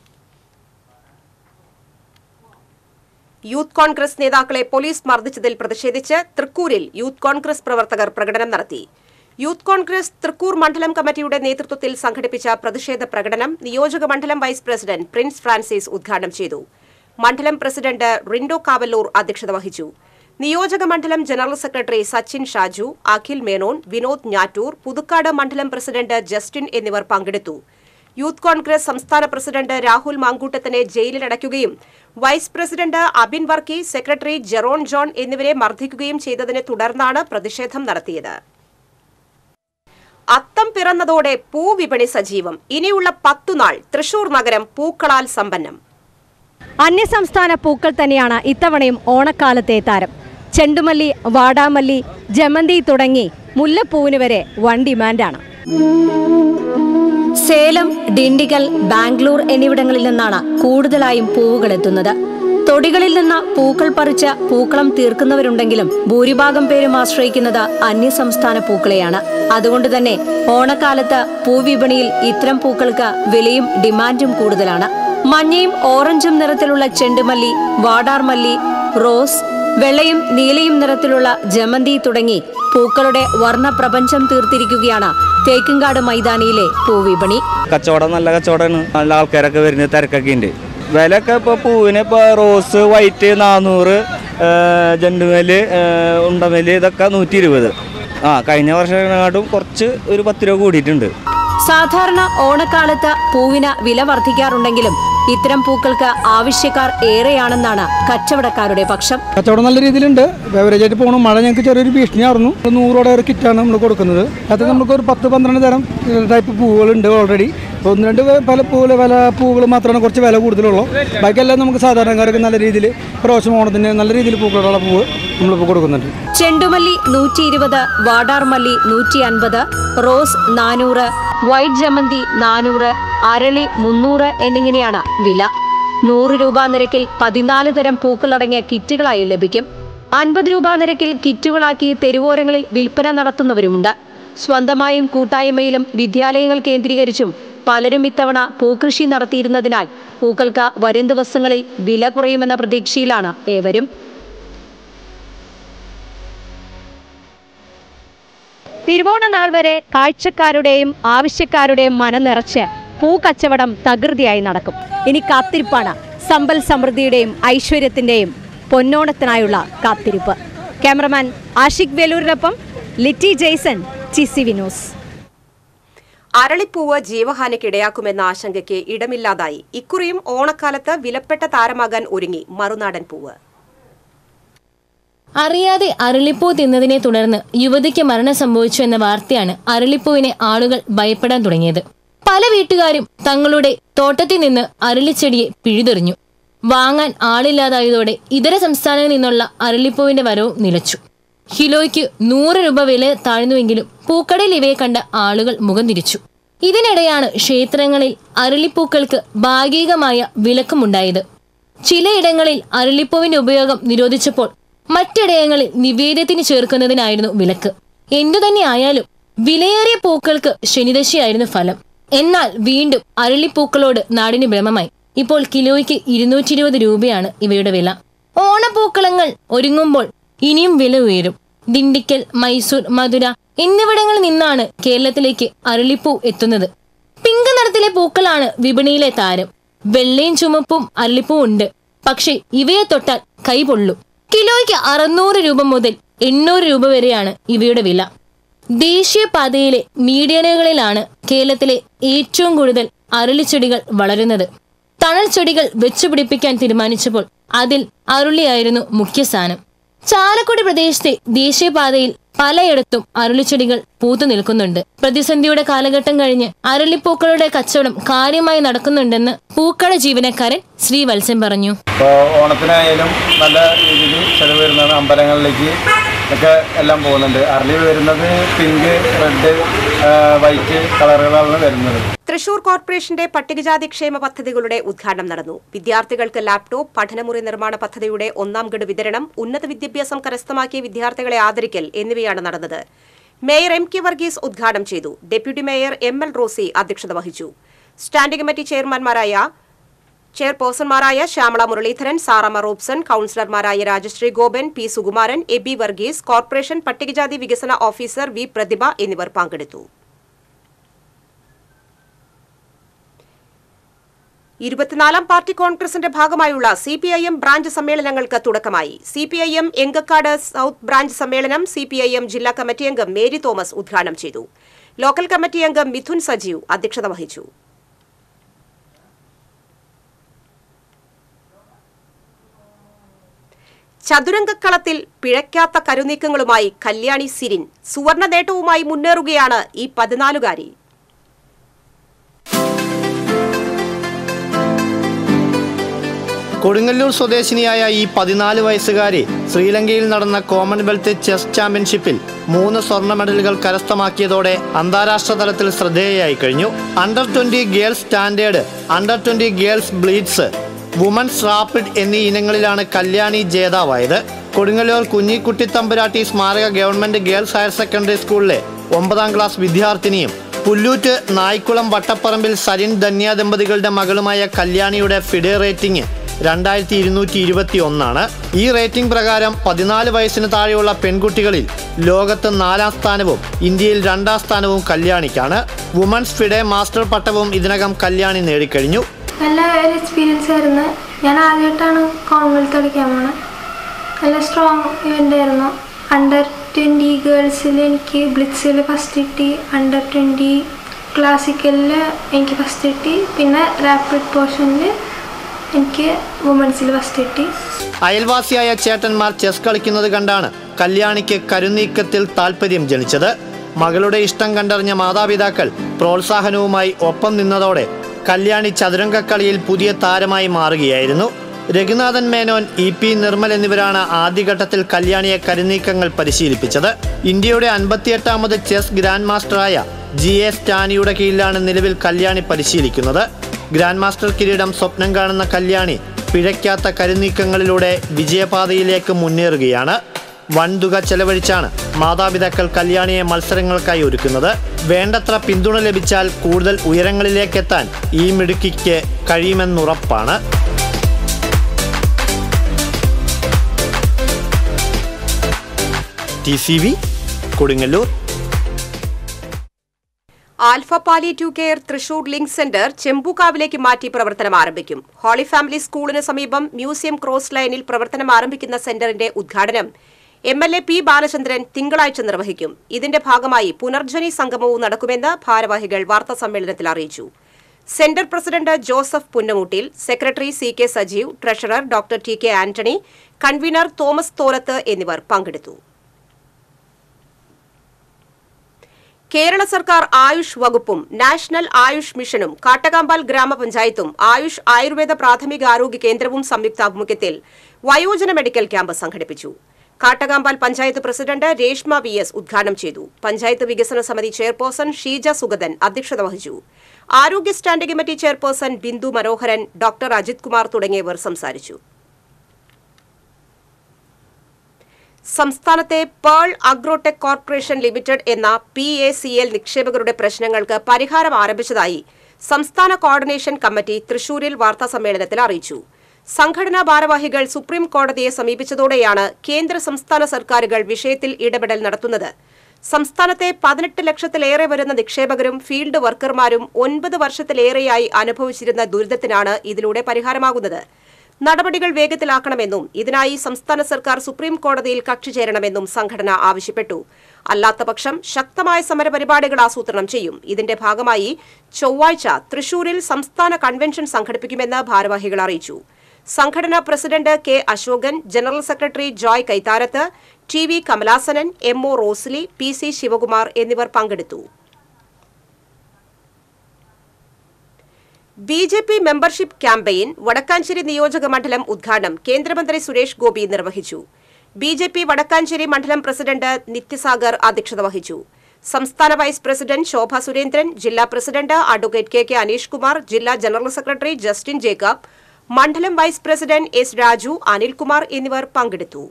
Speaker 1: യൂത്ത് കോൺഗ്രസ് നേതാക്കളെ പോലീസ് മർദ്ദിച്ചതിൽ പ്രതിഷേധിച്ച് തൃക്കൂരിൽ യൂത്ത് കോൺഗ്രസ് പ്രവർത്തകർ പ്രകടനം നടത്തി യൂത്ത് കോൺഗ്രസ് തൃക്കൂർ മണ്ഡലം കമ്മിറ്റിയുടെ നേതൃത്വത്തിൽ സംഘടിപ്പിച്ച പ്രതിഷേധ പ്രകടനം നിയോജക മണ്ഡലം വൈസ് പ്രസിഡന്റ് പ്രിൻസ് ഫ്രാൻസിസ് ഉദ്ഘാടനം ചെയ്തു മണ്ഡലം പ്രസിഡന്റ് റിൻഡോ കാവല്ലൂർ അധ്യക്ഷത വഹിച്ചു നിയോജക മണ്ഡലം ജനറൽ സെക്രട്ടറി സച്ചിൻ ഷാജു അഖിൽ മേനോൻ വിനോദ് ഞാറ്റൂർ പുതുക്കാട് മണ്ഡലം പ്രസിഡന്റ് ജസ്റ്റിൻ എന്നിവർ പങ്കെടുത്തു യൂത്ത് കോൺഗ്രസ് സംസ്ഥാന പ്രസിഡന്റ് രാഹുൽ മാങ്കൂട്ടത്തിനെ ജയിലിലടയ്ക്കുകയും vice president Abin Varkey secretary Jeron John എന്നിവരെ മർദ്ദിക്കുകയും ചെയ്തതിനെ തുടർന്നാണ് പ്രതിഷേധം നടത്തിയത് അത്തം പിറന്നതോടെ പൂവിപണി സജീവം ഇനിയുള്ള പത്തുനാൾ തൃശൂർ നഗരം പൂക്കളാൽ സമ്പന്നം
Speaker 2: അന്യസംസ്ഥാന പൂക്കൾ തന്നെയാണ് ഇത്തവണയും ഓണക്കാലത്തെ താരം ചെണ്ടുമല്ലി വാടാമല്ലി ജമന്തി തുടങ്ങി മുല്ലപ്പൂവിന് വരെ വൺ ഡിമാൻഡാണ് സേലം ഡിണ്ടിഗൽ ബാംഗ്ലൂർ എന്നിവിടങ്ങളിൽ നിന്നാണ് കൂടുതലായും പൂവുകൾ എത്തുന്നത് തൊടികളിൽ നിന്ന് പൂക്കൾ പറിച്ച പൂക്കളം തീർക്കുന്നവരുണ്ടെങ്കിലും ഭൂരിഭാഗം പേരും ആശ്രയിക്കുന്നത് അന്യസംസ്ഥാന പൂക്കളെയാണ് അതുകൊണ്ട് തന്നെ ഓണക്കാലത്ത് പൂവിപണിയിൽ ഇത്തരം പൂക്കൾക്ക് വിലയും ഡിമാൻഡും കൂടുതലാണ് മഞ്ഞയും ഓറഞ്ചും നിറത്തിലുള്ള ചെണ്ടുമല്ലി വാടാർമല്ലി റോസ് വെള്ളയും നീലയും നിറത്തിലുള്ള ജമന്തി തുടങ്ങി പൂക്കളുടെ വർണ്ണപ്രപഞ്ചം തീർത്തിരിക്കുകയാണ് തേക്കുംകാട് മൈതാനിയിലെ പൂവിപണി
Speaker 3: കച്ചവടം നല്ല കച്ചവടമാണ് നല്ല ആൾക്കാരൊക്കെ വരുന്നത് തിരക്കൊക്കെ ഉണ്ട് വിലയൊക്കെ ഇപ്പോൾ പൂവിന് ഇപ്പോൾ റോസ് വൈറ്റ് നാനൂറ് ജണ്ടുമേല് ഉണ്ടമേല് ഇതൊക്കെ നൂറ്റി ഇരുപത് ആ കഴിഞ്ഞ വർഷത്തിനെക്കാട്ടും കുറച്ച് ഒരു പത്ത് രൂപ കൂടിയിട്ടുണ്ട്
Speaker 2: സാധാരണ ഓണക്കാലത്ത് പൂവിന് വില വർദ്ധിക്കാറുണ്ടെങ്കിലും ഇത്തരം പൂക്കൾക്ക് ആവശ്യക്കാർ ഏറെയാണെന്നാണ് കച്ചവടക്കാരുടെ പക്ഷം
Speaker 4: കച്ചവടം നല്ല രീതിയിലുണ്ട് ബെവറേജ് ആയിട്ട് പോകണം മഴ ഞങ്ങൾക്ക് ചെറിയൊരു ഭീഷണിയായിരുന്നു ഒരു നൂറോടെ ഒരു കിറ്റാണ് നമ്മൾ കൊടുക്കുന്നത് അത് നമുക്ക് ഒരു പത്ത് പന്ത്രണ്ട് തരം ടൈപ്പ് പൂവുകളുണ്ട് ഓൾറെഡി അപ്പോൾ ഒന്ന് രണ്ട് പല പൂവുകൾ പല പൂവുകൾ മാത്രമാണ് കുറച്ച് വില കൂടുതലുള്ളൂ ബാക്കിയെല്ലാം നമുക്ക് സാധാരണക്കാർക്ക് നല്ല രീതിയിൽ പ്രാവശ്യം ഓണത്തിന് നല്ല രീതിയിൽ പൂക്കളുള്ള പൂവ് നമ്മളിപ്പോൾ കൊടുക്കുന്നുണ്ട്
Speaker 2: ചെണ്ടുമല്ലി നൂറ്റി ഇരുപത് വാടാർമല്ലി നൂറ്റി അൻപത് റോസ് നാനൂറ് വൈറ്റ് ജമന്തി നാനൂറ് അരളി മുന്നൂറ് എന്നിങ്ങനെയാണ് വില നൂറ് രൂപ നിരക്കിൽ പതിനാല് തരം പൂക്കളടങ്ങിയ കിറ്റുകളായി ലഭിക്കും അൻപത് രൂപ നിരക്കിൽ കിറ്റുകളാക്കി തെരുവോരങ്ങളിൽ വിൽപ്പന നടത്തുന്നവരുമുണ്ട് സ്വന്തമായും കൂട്ടായ്മയിലും വിദ്യാലയങ്ങൾ കേന്ദ്രീകരിച്ചും പലരും ഇത്തവണ പൂക്കൃഷി നടത്തിയിരുന്നതിനാൽ പൂക്കൾക്ക് വരും ദിവസങ്ങളിൽ വില കുറയുമെന്ന പ്രതീക്ഷയിലാണ് ഏവരും തിരുവോണ നാൾ വരെ കാഴ്ചക്കാരുടെയും ആവശ്യക്കാരുടെയും മനം നിറച്ച് പൂക്കച്ചവടം തകൃതിയായി നടക്കും ഇനി കാത്തിരിപ്പാണ് സമ്പൽ സമൃദ്ധിയുടെയും ഐശ്വര്യത്തിന്റെയും പൊന്നോണത്തിനായുള്ള കാത്തിരിപ്പ് ക്യാമറമാൻ ആഷിഖ് വേലൂരിനൊപ്പം ലിറ്റി ജെയ്സൺ ചിസി വിനോസ്
Speaker 1: അരളിപ്പൂവ് ജീവഹാനിക്കിടയാക്കുമെന്ന ആശങ്കയ്ക്ക് ഇടമില്ലാതായി ഇക്കുറിയും ഓണക്കാലത്ത് വിലപ്പെട്ട താരമാകാൻ ഒരുങ്ങി മറുനാടൻ പൂവ്
Speaker 5: അറിയാതെ അരളിപ്പൂ തിന്നതിനെ തുടർന്ന് യുവതിക്ക് മരണം സംഭവിച്ചു എന്ന വാർത്തയാണ് അരളിപ്പൂവിനെ ആളുകൾ ഭയപ്പെടാൻ തുടങ്ങിയത് പല വീട്ടുകാരും തങ്ങളുടെ തോട്ടത്തിൽ നിന്ന് അരളിച്ചെടിയെ പിഴുതെറിഞ്ഞു വാങ്ങാൻ ആളില്ലാതായതോടെ ഇതര സംസ്ഥാനങ്ങളിൽ നിന്നുള്ള അരളിപ്പൂവിന്റെ വരവും നിലച്ചു കിലോയ്ക്ക് നൂറ് രൂപ വില താഴ്ന്നുവെങ്കിലും പൂക്കടയിൽ ഇവയെ കണ്ട ആളുകൾ മുഖം തിരിച്ചു ഇതിനിടെയാണ് ക്ഷേത്രങ്ങളിൽ അരളിപ്പൂക്കൾക്ക് ഭാഗികമായ വിലക്കുമുണ്ടായത് ചിലയിടങ്ങളിൽ അരളിപ്പൂവിന്റെ ഉപയോഗം നിരോധിച്ചപ്പോൾ മറ്റിടയങ്ങളിൽ നിവേദ്യത്തിന് ചേർക്കുന്നതിനായിരുന്നു വിലക്ക് എന്തുതന്നെ ആയാലും വിലയേറിയ പൂക്കൾക്ക് ശനിദശയായിരുന്നു ഫലം എന്നാൽ വീണ്ടും അരളിപ്പൂക്കളോട് നാടിന് ഭ്രമമായി ഇപ്പോൾ കിലോയ്ക്ക് ഇരുന്നൂറ്റി ഇരുപത് രൂപയാണ് ഇവയുടെ വില ഓണപ്പൂക്കളങ്ങൾ ഒരുങ്ങുമ്പോൾ ഇനിയും വില ഉയരും ദിണ്ടിക്കൽ മൈസൂർ മധുര എന്നിവിടങ്ങളിൽ നിന്നാണ് കേരളത്തിലേക്ക് അരളിപ്പൂ എത്തുന്നത് പിങ്ക് നിറത്തിലെ അരളിയുടെ പൂക്കളാണ് വിപണിയിലെ താരം വെള്ളയും ചുമപ്പും അരളിപ്പും ഉണ്ട് പക്ഷെ ഇവയെ തൊട്ടാൽ കൈ പൊള്ളും കിലോയ്ക്ക് അറുന്നൂറ് രൂപ മുതൽ എണ്ണൂറ് രൂപ വരെയാണ് ഇവയുടെ വില ദേശീയപാതയിലെ മീഡിയനുകളിലാണ് കേരളത്തിലെ ഏറ്റവും കൂടുതൽ അരളിച്ചെടികൾ വളരുന്നത് തണൽ ചെടികൾ വെച്ചുപിടിപ്പിക്കാൻ തീരുമാനിച്ചപ്പോൾ അതിൽ അരുളിയായിരുന്നു മുഖ്യ സ്ഥാനം ചാലക്കുടി പ്രദേശത്തെ ദേശീയപാതയിൽ പലയിടത്തും അരുളിച്ചെടികൾ പൂത്തു നിൽക്കുന്നുണ്ട് പ്രതിസന്ധിയുടെ കാലഘട്ടം കഴിഞ്ഞ് അരളിപ്പൂക്കളുടെ കച്ചവടം കാര്യമായി നടക്കുന്നുണ്ടെന്ന് പൂക്കള ജീവനക്കാരൻ ശ്രീ വത്സൻ പറഞ്ഞു
Speaker 6: ഇപ്പോൾ ഓണത്തിനായാലും നല്ല രീതിയിൽ ചിലവ് വരുന്നതാണ് അമ്പലങ്ങളിലേക്ക് ഒക്കെ എല്ലാം പോകുന്നുണ്ട് അരളി വരുന്നത് പിങ്ക് റെഡ് വൈറ്റ് കളറുകളാണ് വരുന്നത്
Speaker 1: തൃശൂർ കോർപ്പറേഷന്റെ പട്ടികജാതി ക്ഷേമ പദ്ധതികളുടെ ഉദ്ഘാടനം നടന്നു വിദ്യാർത്ഥികൾക്ക് ലാപ്ടോപ്പ് പഠനമുറി നിർമ്മാണ പദ്ധതിയുടെ ഒന്നാം ഗഡു വിതരണം ഉന്നത വിദ്യാഭ്യാസം കരസ്ഥമാക്കിയ വിദ്യാർത്ഥികളെ ആദരിക്കൽ എന്നിവയാണ് നടന്നത് മേയർ എം കെ വർഗീസ് ഉദ്ഘാടനം ചെയ്തു deputy mayor M L Rosy അധ്യക്ഷത വഹിച്ചു സ്റ്റാൻഡിംഗ് കമ്മിറ്റി ചെയർമാൻമാരായ ചെയർപേഴ്സൺമാരായ ശ്യാമള മുരളീധരൻ സാറമ്മ റോബ്സൺ കൌൺസിലർമാരായ Rajasree Gopan P Sukumaran A B Varghese corporation പട്ടികജാതി വികസന ഓഫീസർ വി പ്രതിഭ എന്നിവർ പങ്കെടുത്തു ഇരുപത്തിനാലാം പാർട്ടി കോൺഗ്രസിന്റെ ഭാഗമായുള്ള C P I M branch സമ്മേളനങ്ങൾക്ക് തുടക്കമായി C P I M Engakkad south branch സമ്മേളനം സി പി ഐ എം ജില്ലാ കമ്മിറ്റി അംഗം മേരി തോമസ് ഉദ്ഘാടനം ചെയ്തു ലോക്കൽ കമ്മിറ്റി അംഗം മിഥുൻ സജീവ് അധ്യക്ഷത വഹിച്ചു ചതുരംഗക്കളത്തിൽ പിഴയ്ക്കാത്ത കരുനീക്കങ്ങളുമായി കല്യാണി സിരിൻ സുവർണ നേട്ടവുമായി മുന്നേറുകയാണ് ഈ പതിനാലുകാരി
Speaker 7: കൊടുങ്ങല്ലൂർ സ്വദേശിനിയായ ഈ പതിനാല് വയസ്സുകാരി ശ്രീലങ്കയിൽ നടന്ന കോമൺവെൽത്ത് ചെസ് ചാമ്പ്യൻഷിപ്പിൽ മൂന്ന് സ്വർണ്ണ മെഡലുകൾ കരസ്ഥമാക്കിയതോടെ അന്താരാഷ്ട്ര തലത്തിൽ ശ്രദ്ധേയയായി കഴിഞ്ഞു under twenty girls standard under twenty girls blitz women's rapid എന്നീ ഇനങ്ങളിലാണ് കല്യാണി ജേതാവായത് കൊടുങ്ങല്ലൂർ കുഞ്ഞിക്കുട്ടിത്തമ്പുരാട്ടി സ്മാരക ഗവൺമെന്റ് ഗേൾസ് ഹയർ സെക്കൻഡറി സ്കൂളിലെ ഒമ്പതാം ക്ലാസ് വിദ്യാർത്ഥിനിയും പുല്ലൂറ്റ് നായ്ക്കുളം വട്ടപ്പറമ്പിൽ സരിൻ ധന്യ ദമ്പതികളുടെ മകളുമായ കല്യാണിയുടെ ഫിഡെ റേറ്റിംഗ് രണ്ടായിരത്തി ഇരുന്നൂറ്റി ഇരുപത്തി ഒന്നാണ് ഈ റേറ്റിംഗ് പ്രകാരം പതിനാല് വയസ്സിന് താഴെയുള്ള പെൺകുട്ടികളിൽ ലോകത്ത് നാലാം സ്ഥാനവും ഇന്ത്യയിൽ രണ്ടാം സ്ഥാനവും കല്യാണിക്കാണ് വുമൻസ് ഫിഡെ മാസ്റ്റർ പട്ടവും ഇതിനകം കല്യാണി നേടിക്കഴിഞ്ഞു
Speaker 8: നല്ല ഒരു എക്സ്പീരിയൻസ് ആയിരുന്നു ഞാൻ ആദ്യമായിട്ടാണ് കോമൺവെൽത്ത് കളിക്കാൻ പോണത് നല്ല സ്ട്രോങ് ഇവൻ്റ് ആയിരുന്നു അണ്ടർ ട്വൻറ്റി ഗേൾസിൽ എനിക്ക് ബ്ലിറ്റ്സിൽ ഫസ്റ്റ് കിട്ടി അണ്ടർ ട്വൻറ്റി ക്ലാസിക്കലിൽ എനിക്ക് ഫസ്റ്റ് കിട്ടി പിന്നെ റാപ്പിഡ് പോർഷനിൽ എനിക്ക് വുമൻസിൽ ഫസ്റ്റ് കിട്ടി
Speaker 7: അയൽവാസിയായ ചേട്ടന്മാർ ചെസ് കളിക്കുന്നത് കണ്ടാണ് കല്യാണിക്ക് കരുനീക്കത്തിൽ താല്പര്യം ജനിച്ചത് മകളുടെ ഇഷ്ടം കണ്ടറിഞ്ഞ മാതാപിതാക്കൾ പ്രോത്സാഹനവുമായി ഒപ്പം നിന്നതോടെ കല്യാണി ചതുരംഗക്കളിയിൽ പുതിയ താരമായി മാറുകയായിരുന്നു രഘുനാഥൻ മേനോൻ ഇ പി നിർമ്മൽ എന്നിവരാണ് ആദ്യഘട്ടത്തിൽ കല്യാണിയെ കരുനീക്കങ്ങൾ പരിശീലിപ്പിച്ചത് ഇന്ത്യയുടെ അൻപത്തിയെട്ടാമത് ചെസ് ഗ്രാൻഡ് മാസ്റ്ററായ ജി എ സ്റ്റാനിയുടെ കീഴിലാണ് നിലവിൽ കല്യാണി പരിശീലിക്കുന്നത് ഗ്രാൻഡ് മാസ്റ്റർ കിരീടം സ്വപ്നം കാണുന്ന കല്യാണി പിഴയ്ക്കാത്ത കരുനീക്കങ്ങളിലൂടെ വിജയപാതയിലേക്ക് മുന്നേറുകയാണ് വൻതുക ചെലവഴിച്ചാണ് മാതാപിതാക്കൾ കല്യാണിയെ മത്സരങ്ങൾക്കായി ഒരുക്കുന്നത് വേണ്ടത്ര പിന്തുണ ലഭിച്ചാൽ കൂടുതൽ ഉയരങ്ങളിലേക്കെത്താൻ ഈ മിടുക്കിക്ക് കഴിയുമെന്നുറപ്പാണ് T C V Kodungallur
Speaker 1: alpha palliative care Thrissur link centre ചെമ്പൂക്കാവിലേക്ക് മാറ്റി പ്രവർത്തനം ആരംഭിക്കും ഹോളി ഫാമിലി സ്കൂളിന് സമീപം മ്യൂസിയം ക്രോസ് ലൈനിൽ പ്രവർത്തനം ആരംഭിക്കുന്ന സെന്ററിന്റെ ഉദ്ഘാടനം M L A P Balachandran തിങ്കളാഴ്ച നിർവഹിക്കും ഇതിന്റെ ഭാഗമായി പുനർജനി സംഗമവും നടക്കുമെന്ന് ഭാരവാഹികൾ വാർത്താസമ്മേളനത്തിൽ അറിയിച്ചു centre president Joseph Punnamoottil secretary C K Sajeev treasurer doctor T K Antony convenor Thomas Tholath എന്നിവർ പങ്കെടുത്തു കേരള സർക്കാർ ആയുഷ് വകുപ്പും നാഷണൽ ആയുഷ് മിഷനും കാട്ടകാമ്പാൽ ഗ്രാമപഞ്ചായത്തും ആയുഷ് ആയുർവേദ പ്രാഥമിക ആരോഗ്യ കേന്ദ്രവും സംയുക്താഭിമുഖ്യത്തിൽ വയോജന മെഡിക്കൽ ക്യാമ്പ് സംഘടിപ്പിച്ചു Kattakampal panchayat president Reshma V S ഉദ്ഘാടനം ചെയ്തു പഞ്ചായത്ത് വികസന സമിതി ചെയർപേഴ്സൺ ഷീജ സുഗതൻ അധ്യക്ഷത വഹിച്ചു ആരോഗ്യ standing committee chairperson Bindu Manoharan doctor Ajith Kumar തുടങ്ങിയവർ സംസാരിച്ചു സംസ്ഥാനത്തെ പേൾ അഗ്രോടെക് കോർപ്പറേഷൻ ലിമിറ്റഡ് എന്ന പി എ സി എൽ നിക്ഷേപകരുടെ പ്രശ്നങ്ങൾക്ക് പരിഹാരം ആരംഭിച്ചതായി സംസ്ഥാന കോർഡിനേഷൻ കമ്മിറ്റി തൃശൂരിൽ വാർത്താസമ്മേളനത്തിൽ അറിയിച്ചു സംഘടനാ ഭാരവാഹികൾ സുപ്രീം കോടതിയെ സമീപിച്ചതോടെയാണ് കേന്ദ്ര സംസ്ഥാന സർക്കാരുകൾ വിഷയത്തിൽ ഇടപെടൽ നടത്തുന്നത് സംസ്ഥാനത്തെ പതിനെട്ട് ലക്ഷത്തിലേറെ വരുന്ന നിക്ഷേപകരും ഫീൽഡ് വർക്കർമാരും ഒൻപത് വർഷത്തിലേറെയായി അനുഭവിച്ചിരുന്ന ദുരിതത്തിനാണ് ഇതിലൂടെ പരിഹാരമാകുന്നത് നടപടികൾ വേഗത്തിലാക്കണമെന്നും ഇതിനായി സംസ്ഥാന സർക്കാർ സുപ്രീം കോടതിയിൽ കക്ഷി ചേരണമെന്നും സംഘടന ആവശ്യപ്പെട്ടു അല്ലാത്തപക്ഷം ശക്തമായ സമരപരിപാടികൾ ആസൂത്രണം ചെയ്യും ഇതിന്റെ ഭാഗമായി ചൊവ്വാഴ്ച തൃശൂരിൽ സംസ്ഥാന കൺവെൻഷൻ സംഘടിപ്പിക്കുമെന്ന് ഭാരവാഹികൾ അറിയിച്ചു സംഘടനാ president K Ashokan general secretary Joy Kaitharath T V Kamalasanan M O Rosly P C Sivakumar എന്നിവർ പങ്കെടുത്തു B J P membership campaign Vadakkanchery നിയോജക മണ്ഡലം ഉദ്ഘാടനം കേന്ദ്രമന്ത്രി സുരേഷ് ഗോപി നിർവഹിച്ചു ബി ജെ പി വടക്കാഞ്ചേരി മണ്ഡലം പ്രസിഡന്റ് നിത്യസാഗർ അധ്യക്ഷത വഹിച്ചു സംസ്ഥാന വൈസ് പ്രസിഡന്റ് ശോഭ സുരേന്ദ്രൻ ജില്ലാ president advocate K K Aneesh Kumar ജില്ലാ ജനറൽ സെക്രട്ടറി ജസ്റ്റിൻ ജേക്കബ് മണ്ഡലം vice president S Raju Anilkumar എന്നിവർ പങ്കെടുത്തു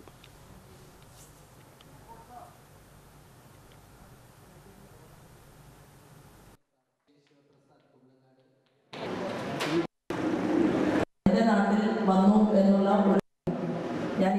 Speaker 9: എൻ്റെ നാട്ടിൽ വന്നു എന്നുള്ള ഒരു ഞാൻ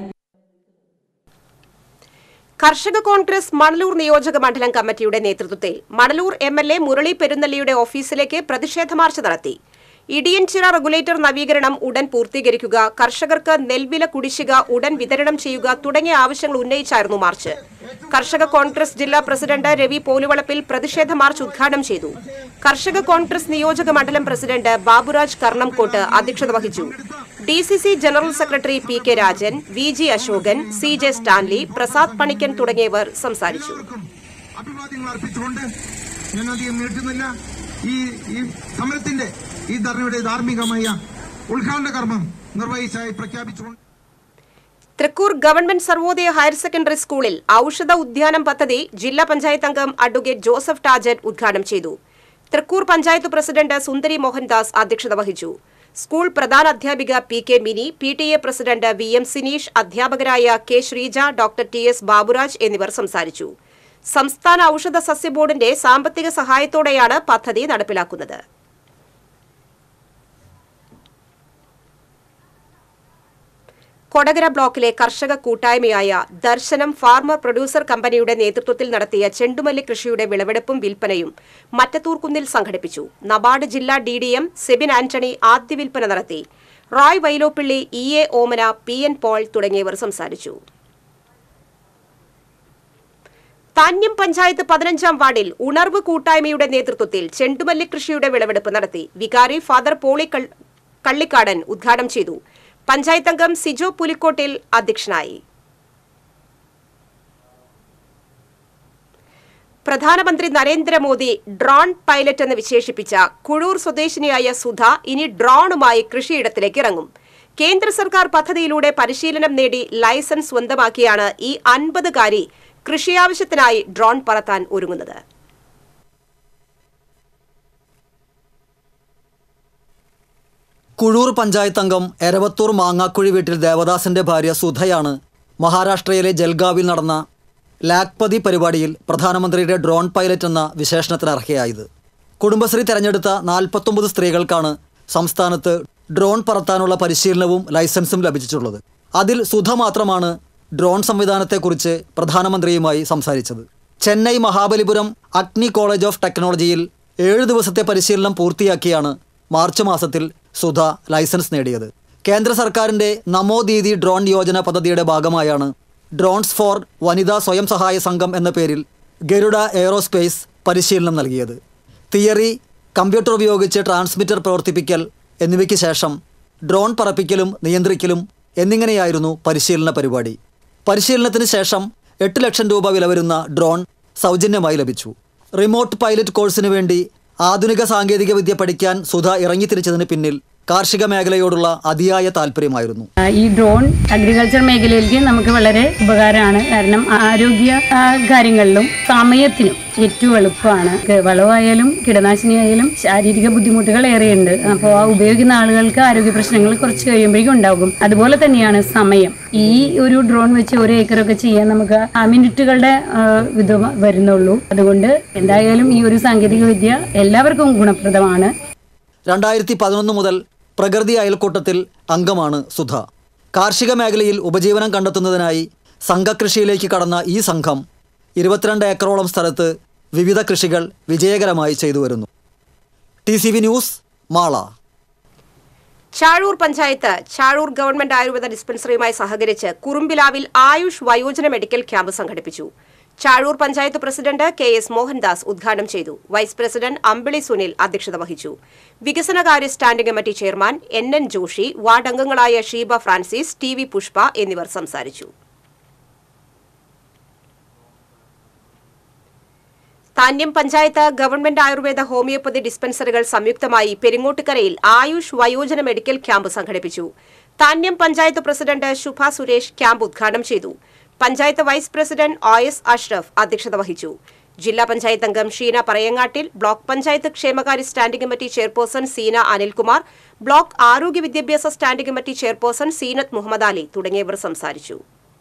Speaker 1: കർഷക കോൺഗ്രസ് മണലൂർ നിയോജക മണ്ഡലം കമ്മിറ്റിയുടെ നേതൃത്വത്തിൽ Manalur M L A Murali പെരുന്നല്ലിയുടെ ഓഫീസിലേക്ക് പ്രതിഷേധ മാർച്ച് നടത്തി ഇടിയൻചിറ റെഗുലേറ്റർ നവീകരണം ഉടൻ പൂർത്തീകരിക്കുക കർഷകർക്ക് നെൽവില കുടിശ്ശിക ഉടൻ വിതരണം ചെയ്യുക തുടങ്ങിയ ആവശ്യങ്ങൾ ഉന്നയിച്ചായിരുന്നു മാർച്ച് കർഷക കോൺഗ്രസ് ജില്ലാ പ്രസിഡന്റ് രവി പോലുവളപ്പിൽ പ്രതിഷേധ മാർച്ച് ഉദ്ഘാടനം ചെയ്തു കർഷക കോൺഗ്രസ് നിയോജക മണ്ഡലം പ്രസിഡന്റ് ബാബുരാജ് കർണംകോട്ട് അധ്യക്ഷത വഹിച്ചു D C C general secretary P K Rajan V G Ashokan C J Stanley Prasad Panikkan തുടങ്ങിയവർ സംസാരിച്ചു
Speaker 10: അഭിവാദ്യങ്ങൾ അർപ്പിച്ചുകൊണ്ട് ഞാൻ അധികം നീട്ടുന്നില്ല ഈ ഈ സമരത്തിന്റെ ഈ ധർണയുടെ ധാർമ്മികമായ ഉദ്ഘാടന കർമ്മം നിർവഹിച്ചായി പ്രഖ്യാപിച്ചുകൊണ്ട്
Speaker 1: Thrikkur government Sarvodaya higher secondary സ്കൂളിൽ ഔഷധ ഉദ്യാനം പദ്ധതി ജില്ലാ പഞ്ചായത്ത് അംഗം അഡ്വക്കേറ്റ് ജോസഫ് ടാജൻ ഉദ്ഘാടനം ചെയ്തു തൃക്കൂർ പഞ്ചായത്ത് പ്രസിഡന്റ് സുന്ദരി മോഹൻദാസ് അധ്യക്ഷത വഹിച്ചു സ്കൂൾ പ്രധാന അധ്യാപിക P K Mini P T A president V M Sineesh അധ്യാപകരായ K Sreeja doctor T S Baburaj എന്നിവർ സംസാരിച്ചു സംസ്ഥാന ഔഷധ സസ്യ ബോർഡിന്റെ സാമ്പത്തിക സഹായത്തോടെയാണ് പദ്ധതി നടപ്പിലാക്കുന്നത് കൊടകര ബ്ലോക്കിലെ കർഷക കൂട്ടായ്മയായ ദർശനം ഫാർമർ പ്രൊഡ്യൂസർ കമ്പനിയുടെ നേതൃത്വത്തിൽ നടത്തിയ ചെണ്ടുമല്ലി കൃഷിയുടെ വിളവെടുപ്പും വിൽപ്പനയും മറ്റത്തൂർക്കുന്നിൽ സംഘടിപ്പിച്ചു നബാർഡ് ജില്ലാ D D M Sebin Antony ആദ്യ വിൽപ്പന നടത്തി Roy Vyloppilly E A Omana P N Paul തുടങ്ങിയവർ സംസാരിച്ചു താന്യം പഞ്ചായത്ത് പതിനഞ്ചാം വാർഡിൽ ഉണർവ് കൂട്ടായ്മയുടെ നേതൃത്വത്തിൽ ചെണ്ടുമല്ലി കൃഷിയുടെ വിളവെടുപ്പ് നടത്തി വികാരി ഫാദർ പോളി കൾ- കള്ളിക്കാടൻ ഉദ്ഘാടനം ചെയ്തു പഞ്ചായത്ത് അംഗം സിജോ പുലിക്കോട്ടിൽ അധ്യക്ഷനായി പ്രധാനമന്ത്രി നരേന്ദ്രമോദി ഡ്രോൺ പൈലറ്റ് എന്ന് വിശേഷിപ്പിച്ച കുഴൂർ സ്വദേശിനിയായ സുധ ഇനി ഡ്രോണുമായി കൃഷിയിടത്തിലേക്ക് ഇറങ്ങും കേന്ദ്ര സർക്കാർ പദ്ധതിയിലൂടെ പരിശീലനം നേടി ലൈസൻസ് സ്വന്തമാക്കിയാണ് ഈ അൻപതുകാരി കൃഷിയാവശ്യത്തിനായി ഡ്രോൺ പറത്താൻ ഒരുങ്ങുന്നത്
Speaker 11: കുഴൂർ പഞ്ചായത്ത് അംഗം എരവത്തൂർ മാങ്ങാക്കുഴി വീട്ടിൽ ദേവദാസിന്റെ ഭാര്യ സുധയാണ് മഹാരാഷ്ട്രയിലെ ജൽഗാവിൽ നടന്ന ലാക്പതി പരിപാടിയിൽ പ്രധാനമന്ത്രിയുടെ ഡ്രോൺ പൈലറ്റ് എന്ന വിശേഷണത്തിന് അർഹയായത് കുടുംബശ്രീ തെരഞ്ഞെടുത്ത നാൽപ്പത്തൊമ്പത് സ്ത്രീകൾക്കാണ് സംസ്ഥാനത്ത് ഡ്രോൺ പറത്താനുള്ള പരിശീലനവും ലൈസൻസും ലഭിച്ചിട്ടുള്ളത് അതിൽ സുധ മാത്രമാണ് ഡ്രോൺ സംവിധാനത്തെക്കുറിച്ച് പ്രധാനമന്ത്രിയുമായി സംസാരിച്ചത് ചെന്നൈ മഹാബലിപുരം അഗ്നി കോളേജ് ഓഫ് ടെക്നോളജിയിൽ ഏഴ് ദിവസത്തെ പരിശീലനം പൂർത്തിയാക്കിയാണ് മാർച്ച് മാസത്തിൽ സുധ ലൈസൻസ് നേടിയത് കേന്ദ്ര സർക്കാരിന്റെ നമോ ദീദി ഡ്രോൺ യോജന പദ്ധതിയുടെ ഭാഗമായാണ് ഡ്രോൺസ് ഫോർ വനിതാ സ്വയം സഹായ സംഘം എന്ന പേരിൽ ഗരുഡ എയറോസ്പേസ് പരിശീലനം നൽകിയത് തിയറി കമ്പ്യൂട്ടർ ഉപയോഗിച്ച് ട്രാൻസ്മിറ്റർ പ്രവർത്തിപ്പിക്കൽ എന്നിവയ്ക്ക് ശേഷം ഡ്രോൺ പറപ്പിക്കലും നിയന്ത്രിക്കലും എന്നിങ്ങനെയായിരുന്നു പരിശീലന പരിപാടി പരിശീലനത്തിന് ശേഷം എട്ട് ലക്ഷം രൂപ വില വരുന്ന ഡ്രോൺ സൗജന്യമായി ലഭിച്ചു റിമോട്ട് പൈലറ്റ് കോഴ്സിന് വേണ്ടി ആധുനിക സാങ്കേതിക വിദ്യ പഠിക്കാൻ സുധ ഇറങ്ങിത്തിരിച്ചതിന് പിന്നിൽ കാർഷിക മേഖലയോടുള്ള അതിയായ താല്പര്യമായിരുന്നു
Speaker 12: ആ, ഈ ഡ്രോൺ അഗ്രികൾച്ചർ മേഖലയിലേക്ക് നമുക്ക് വളരെ ഉപകാരമാണ് കാരണം ആരോഗ്യ ആ, കാര്യങ്ങളിലും സമയത്തിനും ഏറ്റവും എളുപ്പമാണ് ക- വളമായാലും കീടനാശിനിയായാലും ശാരീരിക ബുദ്ധിമുട്ടുകൾ ഏറെയുണ്ട് അപ്പോൾ ആ ഉപയോഗിക്കുന്ന ആളുകൾക്ക് ആരോഗ്യ പ്രശ്നങ്ങൾ കുറച്ച് കഴിയുമ്പോഴേക്കും ഉണ്ടാകും അതുപോലെ തന്നെയാണ് സമയം ഈ ഒരു ഡ്രോൺ വെച്ച് ഒരു ഏക്കറൊക്കെ ചെയ്യാൻ നമുക്ക് ആ മിനിറ്റുകളുടെ ആ, ഇത് വരുന്നുള്ളൂ അതുകൊണ്ട് എന്തായാലും ഈ ഒരു സാങ്കേതിക വിദ്യ എല്ലാവർക്കും ഗുണപ്രദമാണ്
Speaker 11: രണ്ടായിരത്തി പതിനൊന്ന് മുതൽ പ്രകൃതി അയൽക്കൂട്ടത്തിൽ അംഗമാണ് സുധ കാർഷിക മേഖലയിൽ ഉപജീവനം കണ്ടെത്തുന്നതിനായി സംഘകൃഷിയിലേക്ക് കടന്ന ഈ സംഘം ഇരുപത്തിരണ്ട് ഏക്കറോളം സ്ഥലത്ത് വിവിധ കൃഷികൾ വിജയകരമായി ചെയ്തു വരുന്നു T C V news Mala
Speaker 1: Chazhur panchayat Chazhur government ayurveda ഡിസ്പെൻസറിയുമായി സഹകരിച്ച് കുറുമ്പിലാവിൽ ആയുഷ് വയോജന മെഡിക്കൽ ക്യാമ്പ് സംഘടിപ്പിച്ചു Chazhur panchayat president K S Mohandas ഉദ്ഘാടനം ചെയ്തു വൈസ് പ്രസിഡന്റ് അമ്പിളി സുനിൽ അധ്യക്ഷത വഹിച്ചു വികസനകാര്യ standing committee chairman N N Joshy ward അംഗങ്ങളായ Sheeba Francis T V Pushpa എന്നിവർ സംസാരിച്ചു താന്യം പഞ്ചായത്ത് ഗവൺമെന്റ് ആയുർവേദ ഹോമിയോപ്പതി ഡിസ്പെൻസറികൾ സംയുക്തമായി പെരിങ്ങോട്ടുകരയിൽ ആയുഷ് വയോജന മെഡിക്കൽ ക്യാമ്പ് സംഘടിപ്പിച്ചു താന്യം പഞ്ചായത്ത് പ്രസിഡന്റ് ശുഭ സുരേഷ് ക്യാമ്പ് ഉദ്ഘാടനം ചെയ്തു panchayat vice president O S Ashraf അധ്യക്ഷത വഹിച്ചു ജില്ലാ പഞ്ചായത്ത് അംഗം ഷീന പറയങ്ങാട്ടിൽ ബ്ലോക്ക് പഞ്ചായത്ത് ക്ഷേമകാര്യ standing committee chairperson Seena Anilkumar block ആരോഗ്യ വിദ്യാഭ്യാസ standing committee chairperson Seenath Muhammad Ali തുടങ്ങിയവർ സംസാരിച്ചു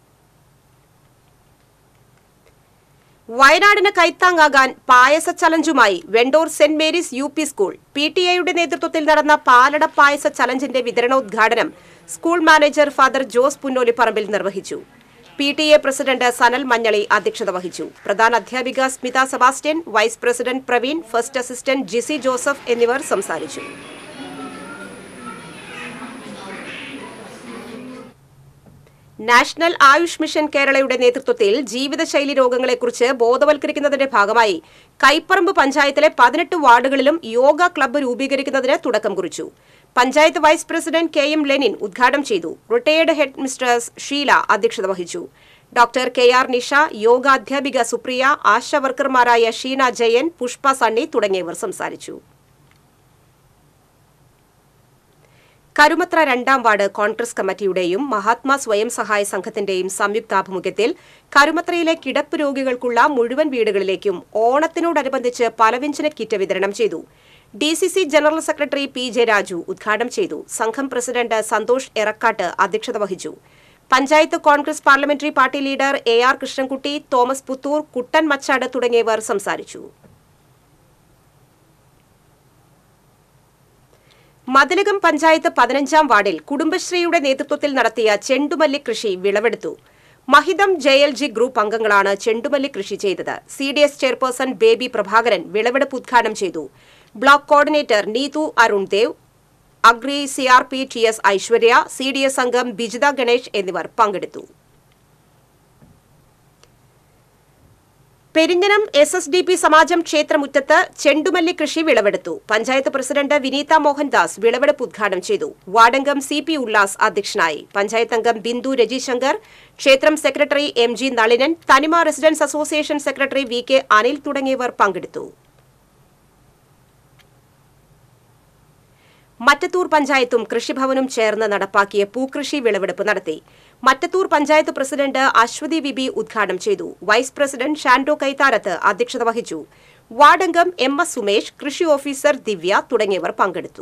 Speaker 1: വയനാടിന് കൈത്താങ്ങാകാൻ പായസ ചലഞ്ചുമായി Vendur saint Mary's U P school P T എയുടെ നേതൃത്വത്തിൽ നടന്ന പാലട പായസ ചലഞ്ചിന്റെ വിതരണോദ്ഘാടനം school manager father Jose Punnolipparambil നിർവഹിച്ചു P T A president Sanal Manjaly അധ്യക്ഷത വഹിച്ചു പ്രധാന അധ്യാപിക Smitha Sebastian vice president Praveen first assistant Jisi Joseph എന്നിവർ സംസാരിച്ചു നാഷണൽ ആയുഷ് മിഷൻ കേരളയുടെ നേതൃത്വത്തിൽ ജീവിതശൈലി രോഗങ്ങളെക്കുറിച്ച് ബോധവൽക്കരിക്കുന്നതിന്റെ ഭാഗമായി കൈപ്പറമ്പ് പഞ്ചായത്തിലെ പതിനെട്ട് വാർഡുകളിലും യോഗ ക്ലബ്ബ് രൂപീകരിക്കുന്നതിന് തുടക്കം കുറിച്ചു panchayat vice president K M Lenin ഉദ്ഘാടനം ചെയ്തു റിട്ടയേർഡ് ഹെഡ് മിസ്റ്റേഴ്സ് ഷീല അധ്യക്ഷത വഹിച്ചു doctor K R Nisha yoga അധ്യാപിക സുപ്രിയ ആശ വർക്കർമാരായ ഷീന ജയൻ പുഷ്പ സണ്ണി തുടങ്ങിയവർ സംസാരിച്ചു കരുമത്ര രണ്ടാം വാർഡ് കോൺഗ്രസ് കമ്മിറ്റിയുടെയും മഹാത്മാ സ്വയം സഹായ സംഘത്തിന്റെയും സംയുക്താഭിമുഖ്യത്തിൽ കരുമത്രയിലെ കിടപ്പ് രോഗികൾക്കുള്ള മുഴുവൻ വീടുകളിലേക്കും ഓണത്തിനോടനുബന്ധിച്ച് പലവ്യഞ്ജന കിറ്റ് വിതരണം ചെയ്തു D C C general secretary P J Raju ഉദ്ഘാടനം ചെയ്തു സംഘം പ്രസിഡന്റ് സന്തോഷ് എറക്കാട്ട് അധ്യക്ഷത വഹിച്ചു panchayat Congress parliamentary party leader A R Krishnankutty Thomas Puthur Kuttan Machad തുടങ്ങിയവർ സംസാരിച്ചു മതിലകം പഞ്ചായത്ത് പതിനഞ്ചാം വാർഡിൽ കുടുംബശ്രീയുടെ നേതൃത്വത്തിൽ നടത്തിയ ചെണ്ടുമല്ലി കൃഷി വിളവെടുത്തു മഹിതം ജെ എൽ ജി ഗ്രൂപ്പ് അംഗങ്ങളാണ് ചെണ്ടുമല്ലി കൃഷി ചെയ്തത് C D S chairperson Baby Prabhakaran വിളവെടുപ്പ് ഉദ്ഘാടനം ചെയ്തു block coordinator Neethu Arun Dev agri C R P T S Aishwarya C D S അംഗം ബിജിത ഗണേഷ് എന്നിവർ പങ്കെടുത്തു Perinjanam S S D P Samajam ക്ഷേത്രമുറ്റത്ത് ചെണ്ടുമല്ലി കൃഷി വിളവെടുത്തു പഞ്ചായത്ത് പ്രസിഡന്റ് വിനീത മോഹൻദാസ് വിളവെടുപ്പ് ഉദ്ഘാടനം ചെയ്തു വാർഡംഗം സി പി ഉല്ലാസ് അധ്യക്ഷനായി പഞ്ചായത്ത് അംഗം ബിന്ദു രജിശങ്കർ ക്ഷേത്രം secretary M G Nalinan Thanima residence association secretary V K Anil തുടങ്ങിയവർ പങ്കെടുത്തു മറ്റത്തൂർ പഞ്ചായത്തും കൃഷിഭവനും ചേർന്ന് നടപ്പാക്കിയ പൂക്കൃഷി വിളവെടുപ്പ് നടത്തി മറ്റത്തൂർ പഞ്ചായത്ത് പ്രസിഡന്റ് അശ്വതി വിബി ഉദ്ഘാടനം ചെയ്തു വൈസ് പ്രസിഡന്റ് ഷാൻഡോ കൈത്താരത്ത് അധ്യക്ഷത വഹിച്ചു വാർഡംഗം എം എസ് സുമേഷ് കൃഷി ഓഫീസർ ദിവ്യ തുടങ്ങിയവർ പങ്കെടുത്തു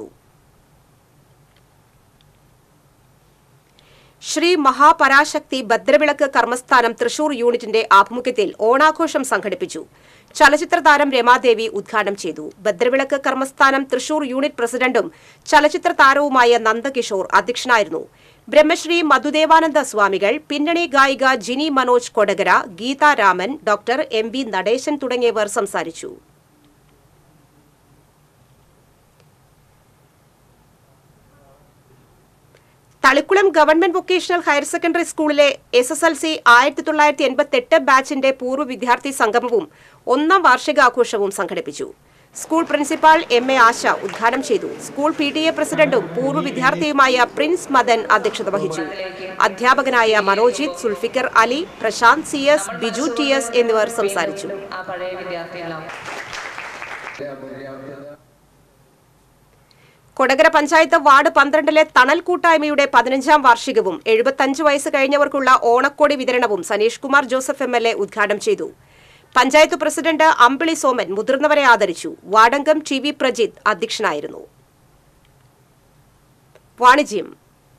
Speaker 1: ശ്രീ മഹാപരാശക്തി ഭദ്രവിളക്ക് കർമ്മസ്ഥാനം തൃശൂർ യൂണിറ്റിന്റെ ആഭിമുഖ്യത്തിൽ ഓണാഘോഷം സംഘടിപ്പിച്ചു ചലച്ചിത്ര താരം രമാദേവി ഉദ്ഘാടനം ചെയ്തു ഭദ്രവിളക്ക് കർമ്മസ്ഥാനം തൃശൂർ യൂണിറ്റ് പ്രസിഡന്റും ചലച്ചിത്ര താരവുമായ നന്ദകിഷോർ അധ്യക്ഷനായിരുന്നു ബ്രഹ്മശ്രീ മധുദേവാനന്ദ സ്വാമികൾ പിന്നണി ഗായിക Jini Manoj Kodakara Geetha Raman doctor M V Natesan തുടങ്ങിയവർ സംസാരിച്ചു Thalikkulam government vocational higher secondary സ്കൂളിലെ എസ് എസ് എൽ സി ആയിരത്തി തൊള്ളായിരത്തി എൺപത്തി എട്ട് ബാച്ചിന്റെ പൂർവ്വ വിദ്യാർത്ഥി സംഗമവും ഒന്നാം വാർഷികാഘോഷവും സംഘടിപ്പിച്ചു school principal M A Asha ഉദ്ഘാടനം ചെയ്തു സ്കൂൾ പി ടി എ പ്രസിഡന്റും പൂർവ്വ വിദ്യാർത്ഥിയുമായ പ്രിൻസ് മദൻ അധ്യക്ഷത വഹിച്ചു അധ്യാപകനായ Manojith Sulfikar Ali Prasanth C S Biju T S എന്നിവർ സംസാരിച്ചു കൊടകര പഞ്ചായത്ത് വാർഡ് പന്ത്രണ്ടിലെ തണൽ കൂട്ടായ്മയുടെ പതിനഞ്ചാം വാർഷികവും എഴുപത്തഞ്ച് വയസ്സ് കഴിഞ്ഞവർക്കുള്ള ഓണക്കോടി വിതരണവും Saneesh Kumar Joseph M L A ഉദ്ഘാടനം ചെയ്തു പഞ്ചായത്ത് പ്രസിഡന്റ് അമ്പിളി സോമൻ മുതിർന്നവരെ ആദരിച്ചു വാർഡംഗം ടി വി പ്രജിത്ത് അധ്യക്ഷനായിരുന്നു വാണിജ്യം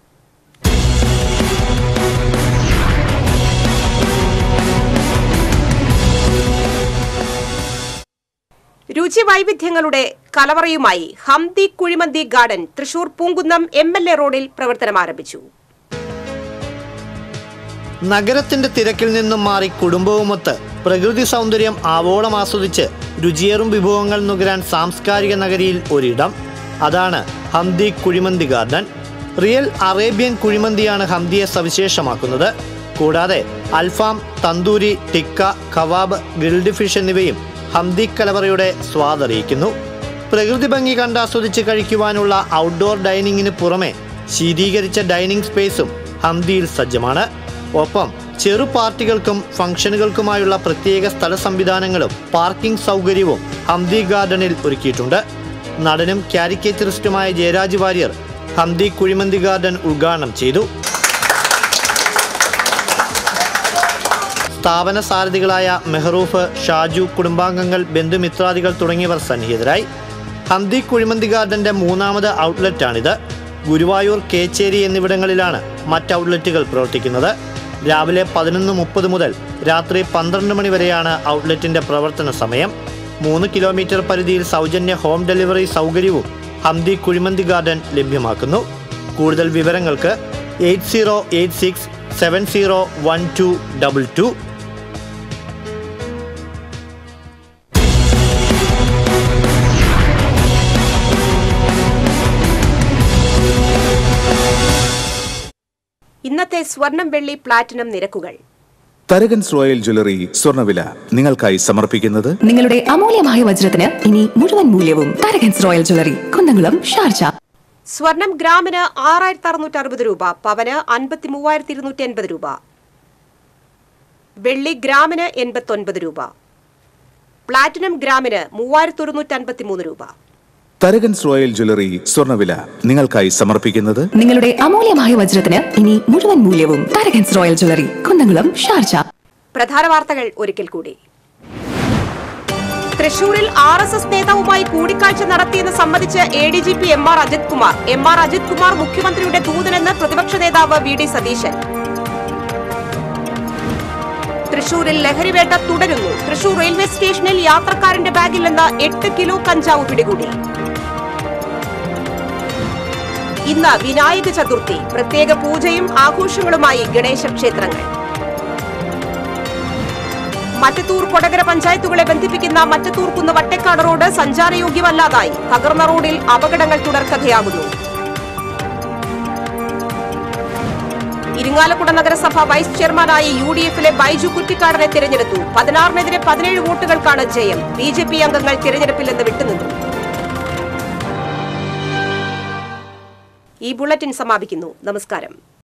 Speaker 1: രുചി വൈവിധ്യങ്ങളുടെ കലവറയുമായി Hamdi Kuzhimanthi garden Thrissur Poonkunnam M L A റോഡിൽ പ്രവർത്തനം ആരംഭിച്ചു
Speaker 7: നഗരത്തിന്റെ തിരക്കിൽ നിന്നും മാറി കുടുംബവുമൊത്ത് പ്രകൃതി സൗന്ദര്യം ആവോളം ആസ്വദിച്ച് രുചിയേറും വിഭവങ്ങൾ നുകരാൻ സാംസ്കാരിക നഗരിയിൽ ഒരിടം അതാണ് Hamdi Kuzhimanthi garden real Arabian കുഴിമന്തിയാണ് ഹംദിയെ സവിശേഷമാക്കുന്നത് കൂടാതെ അൽഫാം tandoori tikka kebab grilled fish എന്നിവയും ഹംദി കലവറയുടെ സ്വാദറിയിക്കുന്നു പ്രകൃതി ഭംഗി കണ്ടാസ്വദിച്ച് കഴിക്കുവാനുള്ള ഔട്ട്ഡോർ ഡൈനിങ്ങിന് പുറമെ ശീതീകരിച്ച ഡൈനിങ് സ്പേസും ഹംദിയിൽ സജ്ജമാണ് ഒപ്പം ചെറു പാർട്ടികൾക്കും ഫംഗ്ഷനുകൾക്കുമായുള്ള പ്രത്യേക സ്ഥല സംവിധാനങ്ങളും പാർക്കിംഗ് സൗകര്യവും ഹംദി ഗാർഡനിൽ ഒരുക്കിയിട്ടുണ്ട് നടനും കാരിക്കേച്ചറിസ്റ്റുമായ ജയരാജ് വാര്യർ ഹംദി കുഴിമന്തി ഗാർഡൻ ഉദ്ഘാടനം ചെയ്തു സ്ഥാപന സാരഥികളായ മെഹറൂഫ് ഷാജു കുടുംബാംഗങ്ങൾ ബന്ധുമിത്രാദികൾ തുടങ്ങിയവർ സന്നിഹിതരായി ഹംദി കുഴിമന്തി ഗാർഡന്റെ മൂന്നാമത് ഔട്ട്ലെറ്റാണിത് ഗുരുവായൂർ കേച്ചേരി എന്നിവിടങ്ങളിലാണ് മറ്റ് ഔട്ട്ലെറ്റുകൾ പ്രവർത്തിക്കുന്നത് രാവിലെ പതിനൊന്ന് മുപ്പത് മുതൽ രാത്രി പന്ത്രണ്ട് മണി വരെയാണ് ഔട്ട്ലെറ്റിന്റെ പ്രവർത്തന സമയം മൂന്ന് കിലോമീറ്റർ പരിധിയിൽ സൗജന്യ ഹോം ഡെലിവറി സൗകര്യവും ഹംദി കുഴിമന്തി ഗാർഡൻ ലഭ്യമാക്കുന്നു കൂടുതൽ വിവരങ്ങൾക്ക് eight zero eight six seven zero one two double two
Speaker 1: ഇന്നത്തെ സ്വർണം വെള്ളി പ്ലാറ്റിനം നിരക്കുകൾ
Speaker 13: തരകൻസ് റോയൽ ജ്വല്ലറി സ്വർണ്ണവില നിങ്ങൾക്കായി സമർപ്പിക്കുന്നത്
Speaker 14: നിങ്ങളുടെ അമൂല്യമായ വജ്രത്തിന് ഇനി മുഴുവൻ മൂല്യവും Tharakans royal jewellery Kunnamkulam Sharjah
Speaker 1: സ്വർണം ഗ്രാമിന് ആറായിരത്തി അറുന്നൂറ്റി അറുപത് രൂപ പവന് അൻപത്തി മൂവായിരത്തി ഇരുന്നൂറ്റി എൺപത് രൂപ വെള്ളി ഗ്രാമിന് എൺപത്തൊൻപത് രൂപ പ്ലാറ്റിനം ഗ്രാമിന് മൂവായിരത്തി ഒരുന്നൂറ്റി അൻപത്തി മൂന്ന് രൂപ
Speaker 13: തരകൻസ് റോയൽ ജ്വല്ലറി സ്വർണ്ണവില നിങ്ങൾക്കായി സമർപ്പിക്കുന്നത്
Speaker 14: നിങ്ങളുടെ അമൂല്യമായ വജ്രത്തിന് ഇനി മുഴുവൻ മൂല്യവും Tharakans royal jewellery Kunnamkulam Sharjah
Speaker 1: പ്രധാന വാർത്തകൾ ഒരിക്കൽ കൂടി തൃശൂരിൽ ആർ എസ് എസ് നേതാവുമായി കൂടിക്കാഴ്ച നടത്തിയെന്ന് സംബന്ധിച്ച് A D G P M R Ajith Kumar M R Ajith Kumar മുഖ്യമന്ത്രിയുടെ ദൂതനെന്ന് പ്രതിപക്ഷ നേതാവ് വി ഡി സതീശൻ തൃശൂരിൽ ലഹരിവേട്ട തുടരുന്നു തൃശൂർ റെയിൽവേ സ്റ്റേഷനിൽ യാത്രക്കാരന്റെ ബാഗിൽ നിന്ന് എട്ട് കിലോ കഞ്ചാവ് പിടികൂടി ഇന്ന് വിനായക ചതുർത്ഥി പ്രത്യേക പൂജയും ആഘോഷങ്ങളുമായി ഗണേശ ക്ഷേത്രങ്ങൾ മറ്റത്തൂർ കൊടകര പഞ്ചായത്തുകളെ ബന്ധിപ്പിക്കുന്ന മറ്റത്തൂർ കുന്ന് വട്ടേക്കാട് റോഡ് സഞ്ചാരയോഗ്യമല്ലാതായി തകർന്ന റോഡിൽ അപകടങ്ങൾ തുടർക്കഥയാകുന്നു ഇരിങ്ങാലക്കുട നഗരസഭ വൈസ് ചെയർമാനായി യു ഡി എഫിലെ ബൈജു കുറ്റിക്കാടനെ തിരഞ്ഞെടുത്തു പതിനാറിനെതിരെ പതിനേഴ് വോട്ടുകൾക്കാണ് ജയം ബി ജെ പി അംഗങ്ങൾ തിരഞ്ഞെടുപ്പിൽ നിന്ന് വിട്ടുനിന്നു ഈ ബുള്ളറ്റിൻ സമാപിക്കുന്നു നമസ്കാരം